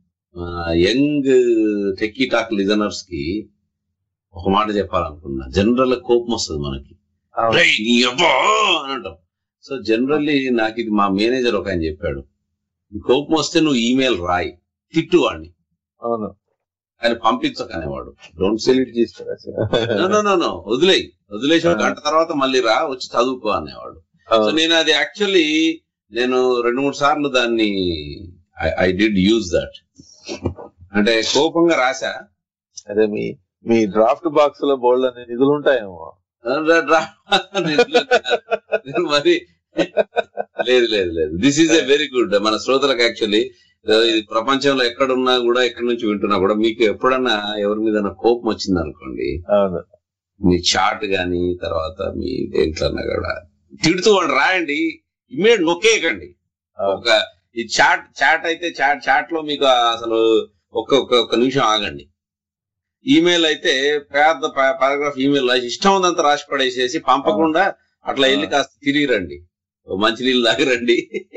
young techie talk listeners కి ఒక మాట చెప్పాలనుకున్నా జనరల్ కోపం వస్తుంది మనకి "రేయ్, నీ అబ్బా" అని అంటాం సో జనరల్లీ నాకు ఇది మా మేనేజర్ ఒక ఆయన చెప్పాడు కోపం వస్తే నువ్వు ఈమెయిల్ రాయి తిట్టు వాడిని అవును ఆయన పంపించక అనేవాడు డోంట్ డిలీట్ చేస్తారు నో వదిలేయి వదిలేసి ఒక గంట తర్వాత మళ్ళీ రా వచ్చి చదువుకో అనేవాడు సో నేను అది యాక్చువల్లీ నేను రెండు మూడు సార్లు దాన్ని ఐ డిడ్ యూజ్ దట్ అంటే కోపంగా రాసా అదే మీ మీ డ్రాఫ్ట్ బాక్స్ లో బోల్డ్ అనే నిధులు ఉంటాయేమో రా- రా- నేను మరి లేదు లేదు లేదు this is a very good మన శ్రోతలకు యాక్చువల్లీ ఇది ప్రపంచంలో ఎక్కడున్నా కూడా ఎక్కడి నుంచి వింటున్నా కూడా మీకు ఎప్పుడన్నా ఎవరి మీద కోపం వచ్చింది అనుకోండి అవును మీ చాట్ గాని తర్వాత మీ దేంట్లన్నా కూడా తిడుతూ వాడు రాయండి ఇమీడియట్ నొక్కేయకండి ఒక ఈ చాట్ చాట్ అయితే చాట్ చాట్ లో మీకు అసలు ఒక్క ఒక్క ఒక్క నిమిషం ఆగండి ఈమెయిల్ అయితే పెద్ద పారాగ్రాఫ్ ఈమెయిల్ రాసి ఇష్టం ఉందంతా రాసి పడేసేసి పంపకుండా అట్లా వెళ్ళి కాస్త తిరిగి రండి ఓ మంచినీళ్ళు తాగిరండి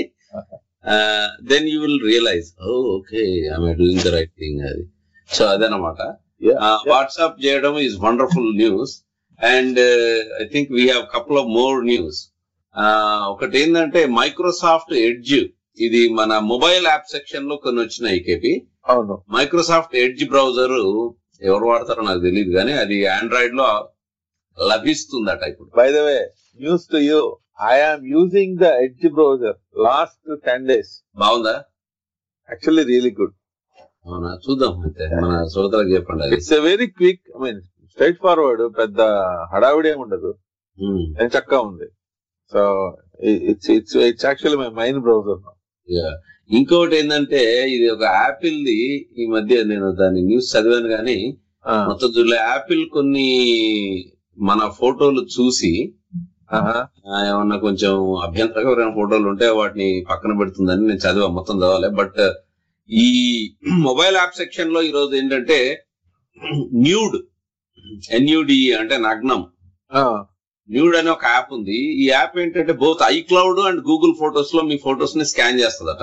then you will realise oh okay I'm doing the right thing అది సో అదనమాట వాట్సాప్ చేయడం is wonderful news and I think we have couple of more news ఒకటి ఏంటంటే మైక్రోసాఫ్ట్ ఎడ్జ్ ఇది మన మొబైల్ యాప్ సెక్షన్ లో కొన్ని వచ్చినాయి కేపీ అవును మైక్రోసాఫ్ట్ ఎడ్జ్ బ్రౌజర్ ఎవరు వాడతారో నాకు తెలియదు కానీ అది ఆండ్రాయిడ్ లో లభిస్తుందట ఇప్పుడు by the way news to you I am using the Edge browser last ten days బాగుందా యాక్చువల్లీ రియలీ గుడ్ అవునా చూద్దాం అయితే మన శ్రోతలకు చెప్పండి అది it's a very quick I mean straight forward పెద్ద హడావిడి ఏమి ఉండదు ఎంత చక్కగా ఉంది so it's it's it's actually my mine browser Yeah. ఇంకొకటి ఏంటంటే ఇది ఒక యాపిల్ ది ఈ మధ్య నేను దాని న్యూస్ చదివాను కానీ మొత్తం చూడలే యాపిల్ కొన్ని మన ఫోటోలు చూసి ఆ, ఏమన్నా కొంచెం అభ్యంతరకరమైన ఫోటోలు ఉంటే వాటిని పక్కన పెడుతుందని నేను చదివా మొత్తం చదవాలి బట్ ఈ మొబైల్ యాప్ సెక్షన్ లో ఈరోజు ఏంటంటే న్యూడ్ ఎన్యూడి అంటే నగ్నం న్యూడ్ అనే ఒక యాప్ ఉంది ఈ యాప్ ఏంటంటే both iCloud and Google photos లో మీ ఫోటోస్ ని స్కాన్ చేస్తుందట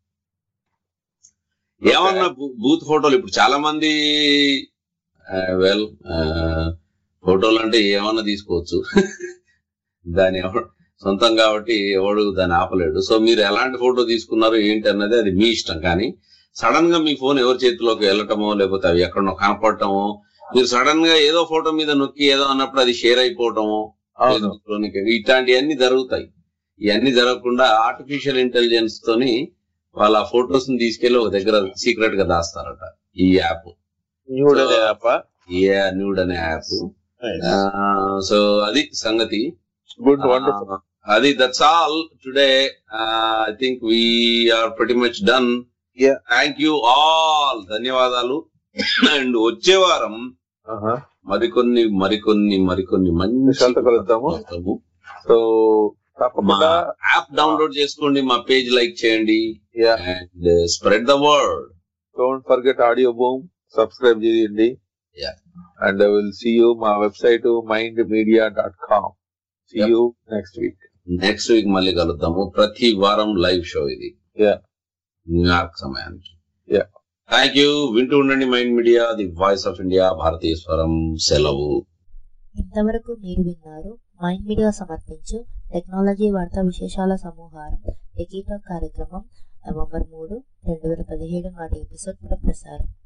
ఏమన్నా బూ- బూత్ ఫోటోలు ఇప్పుడు చాలా మంది వెల్ ఫోటోలు అంటే ఏమన్నా తీసుకోవచ్చు దాని ఎవడు- సొంతం కాబట్టి ఎవడు దాన్ని ఆపలేడు సో మీరు ఎలాంటి ఫోటో తీసుకున్నారు ఏంటి అన్నది అది మీ ఇష్టం కానీ సడన్ గా మీ ఫోన్ ఎవరి చేతిలోకి వెళ్ళటమో లేకపోతే అవి ఎక్కడనో కనపడటమో మీరు సడన్ గా ఏదో ఫోటో మీద నొక్కి ఏదో అన్నప్పుడు అది షేర్ అయిపోవటమో ఫేస్బుక్ లోనికి ఇట్లాంటివన్నీ జరుగుతాయి ఇవన్నీ జరగకుండా ఆర్టిఫిషియల్ ఇంటెలిజెన్స్ తోని వాళ్ళ ఫొటోస్ ని తీసుకెళ్లి ఒక దగ్గర సీక్రెట్ గా దాస్తారట ఈ యాప్ న్యూడ్ అనే యాప్ న్యూడ్ అనే యాప్ సో అది సంగతి గుడ్ Ah, వండర్ఫుల్ అది that's all today I think we're pretty much done thank you all ధన్యవాదాలు అండ్ వచ్చే వారం మరికొన్ని మరికొన్ని మరికొన్ని మంచి విషయాలతో కలుద్దాము కలుద్దాము. సో మా తప్పకుండా యాప్ డౌన్లోడ్ చేసుకోండి మా పేజ్ లైక్ చేయండి and spread the word don't forget Audioboom subscribe చేయండి Yeah. And I will see you మా website Mind Media dot com see you next week next week మళ్ళీ కలుద్దాము ప్రతి వారం లైవ్ షో ఇది Yeah. న్యూయార్క్ సమయానికి Yeah. Thank you వింటూ ఉండండి mind media the voice of India భారతీయ స్వరం సెలవు ఇంతవరకు మీరు విన్నారు మైండ్ మీడియా సమర్పించు టెక్నాలజీ వార్తా విశేషాల సమూహారం టెకీటాక్ కార్యక్రమం నవంబర్ మూడు రెండు వేల పదిహేడు నాటి ఎపిసోడ్ ప్రసారం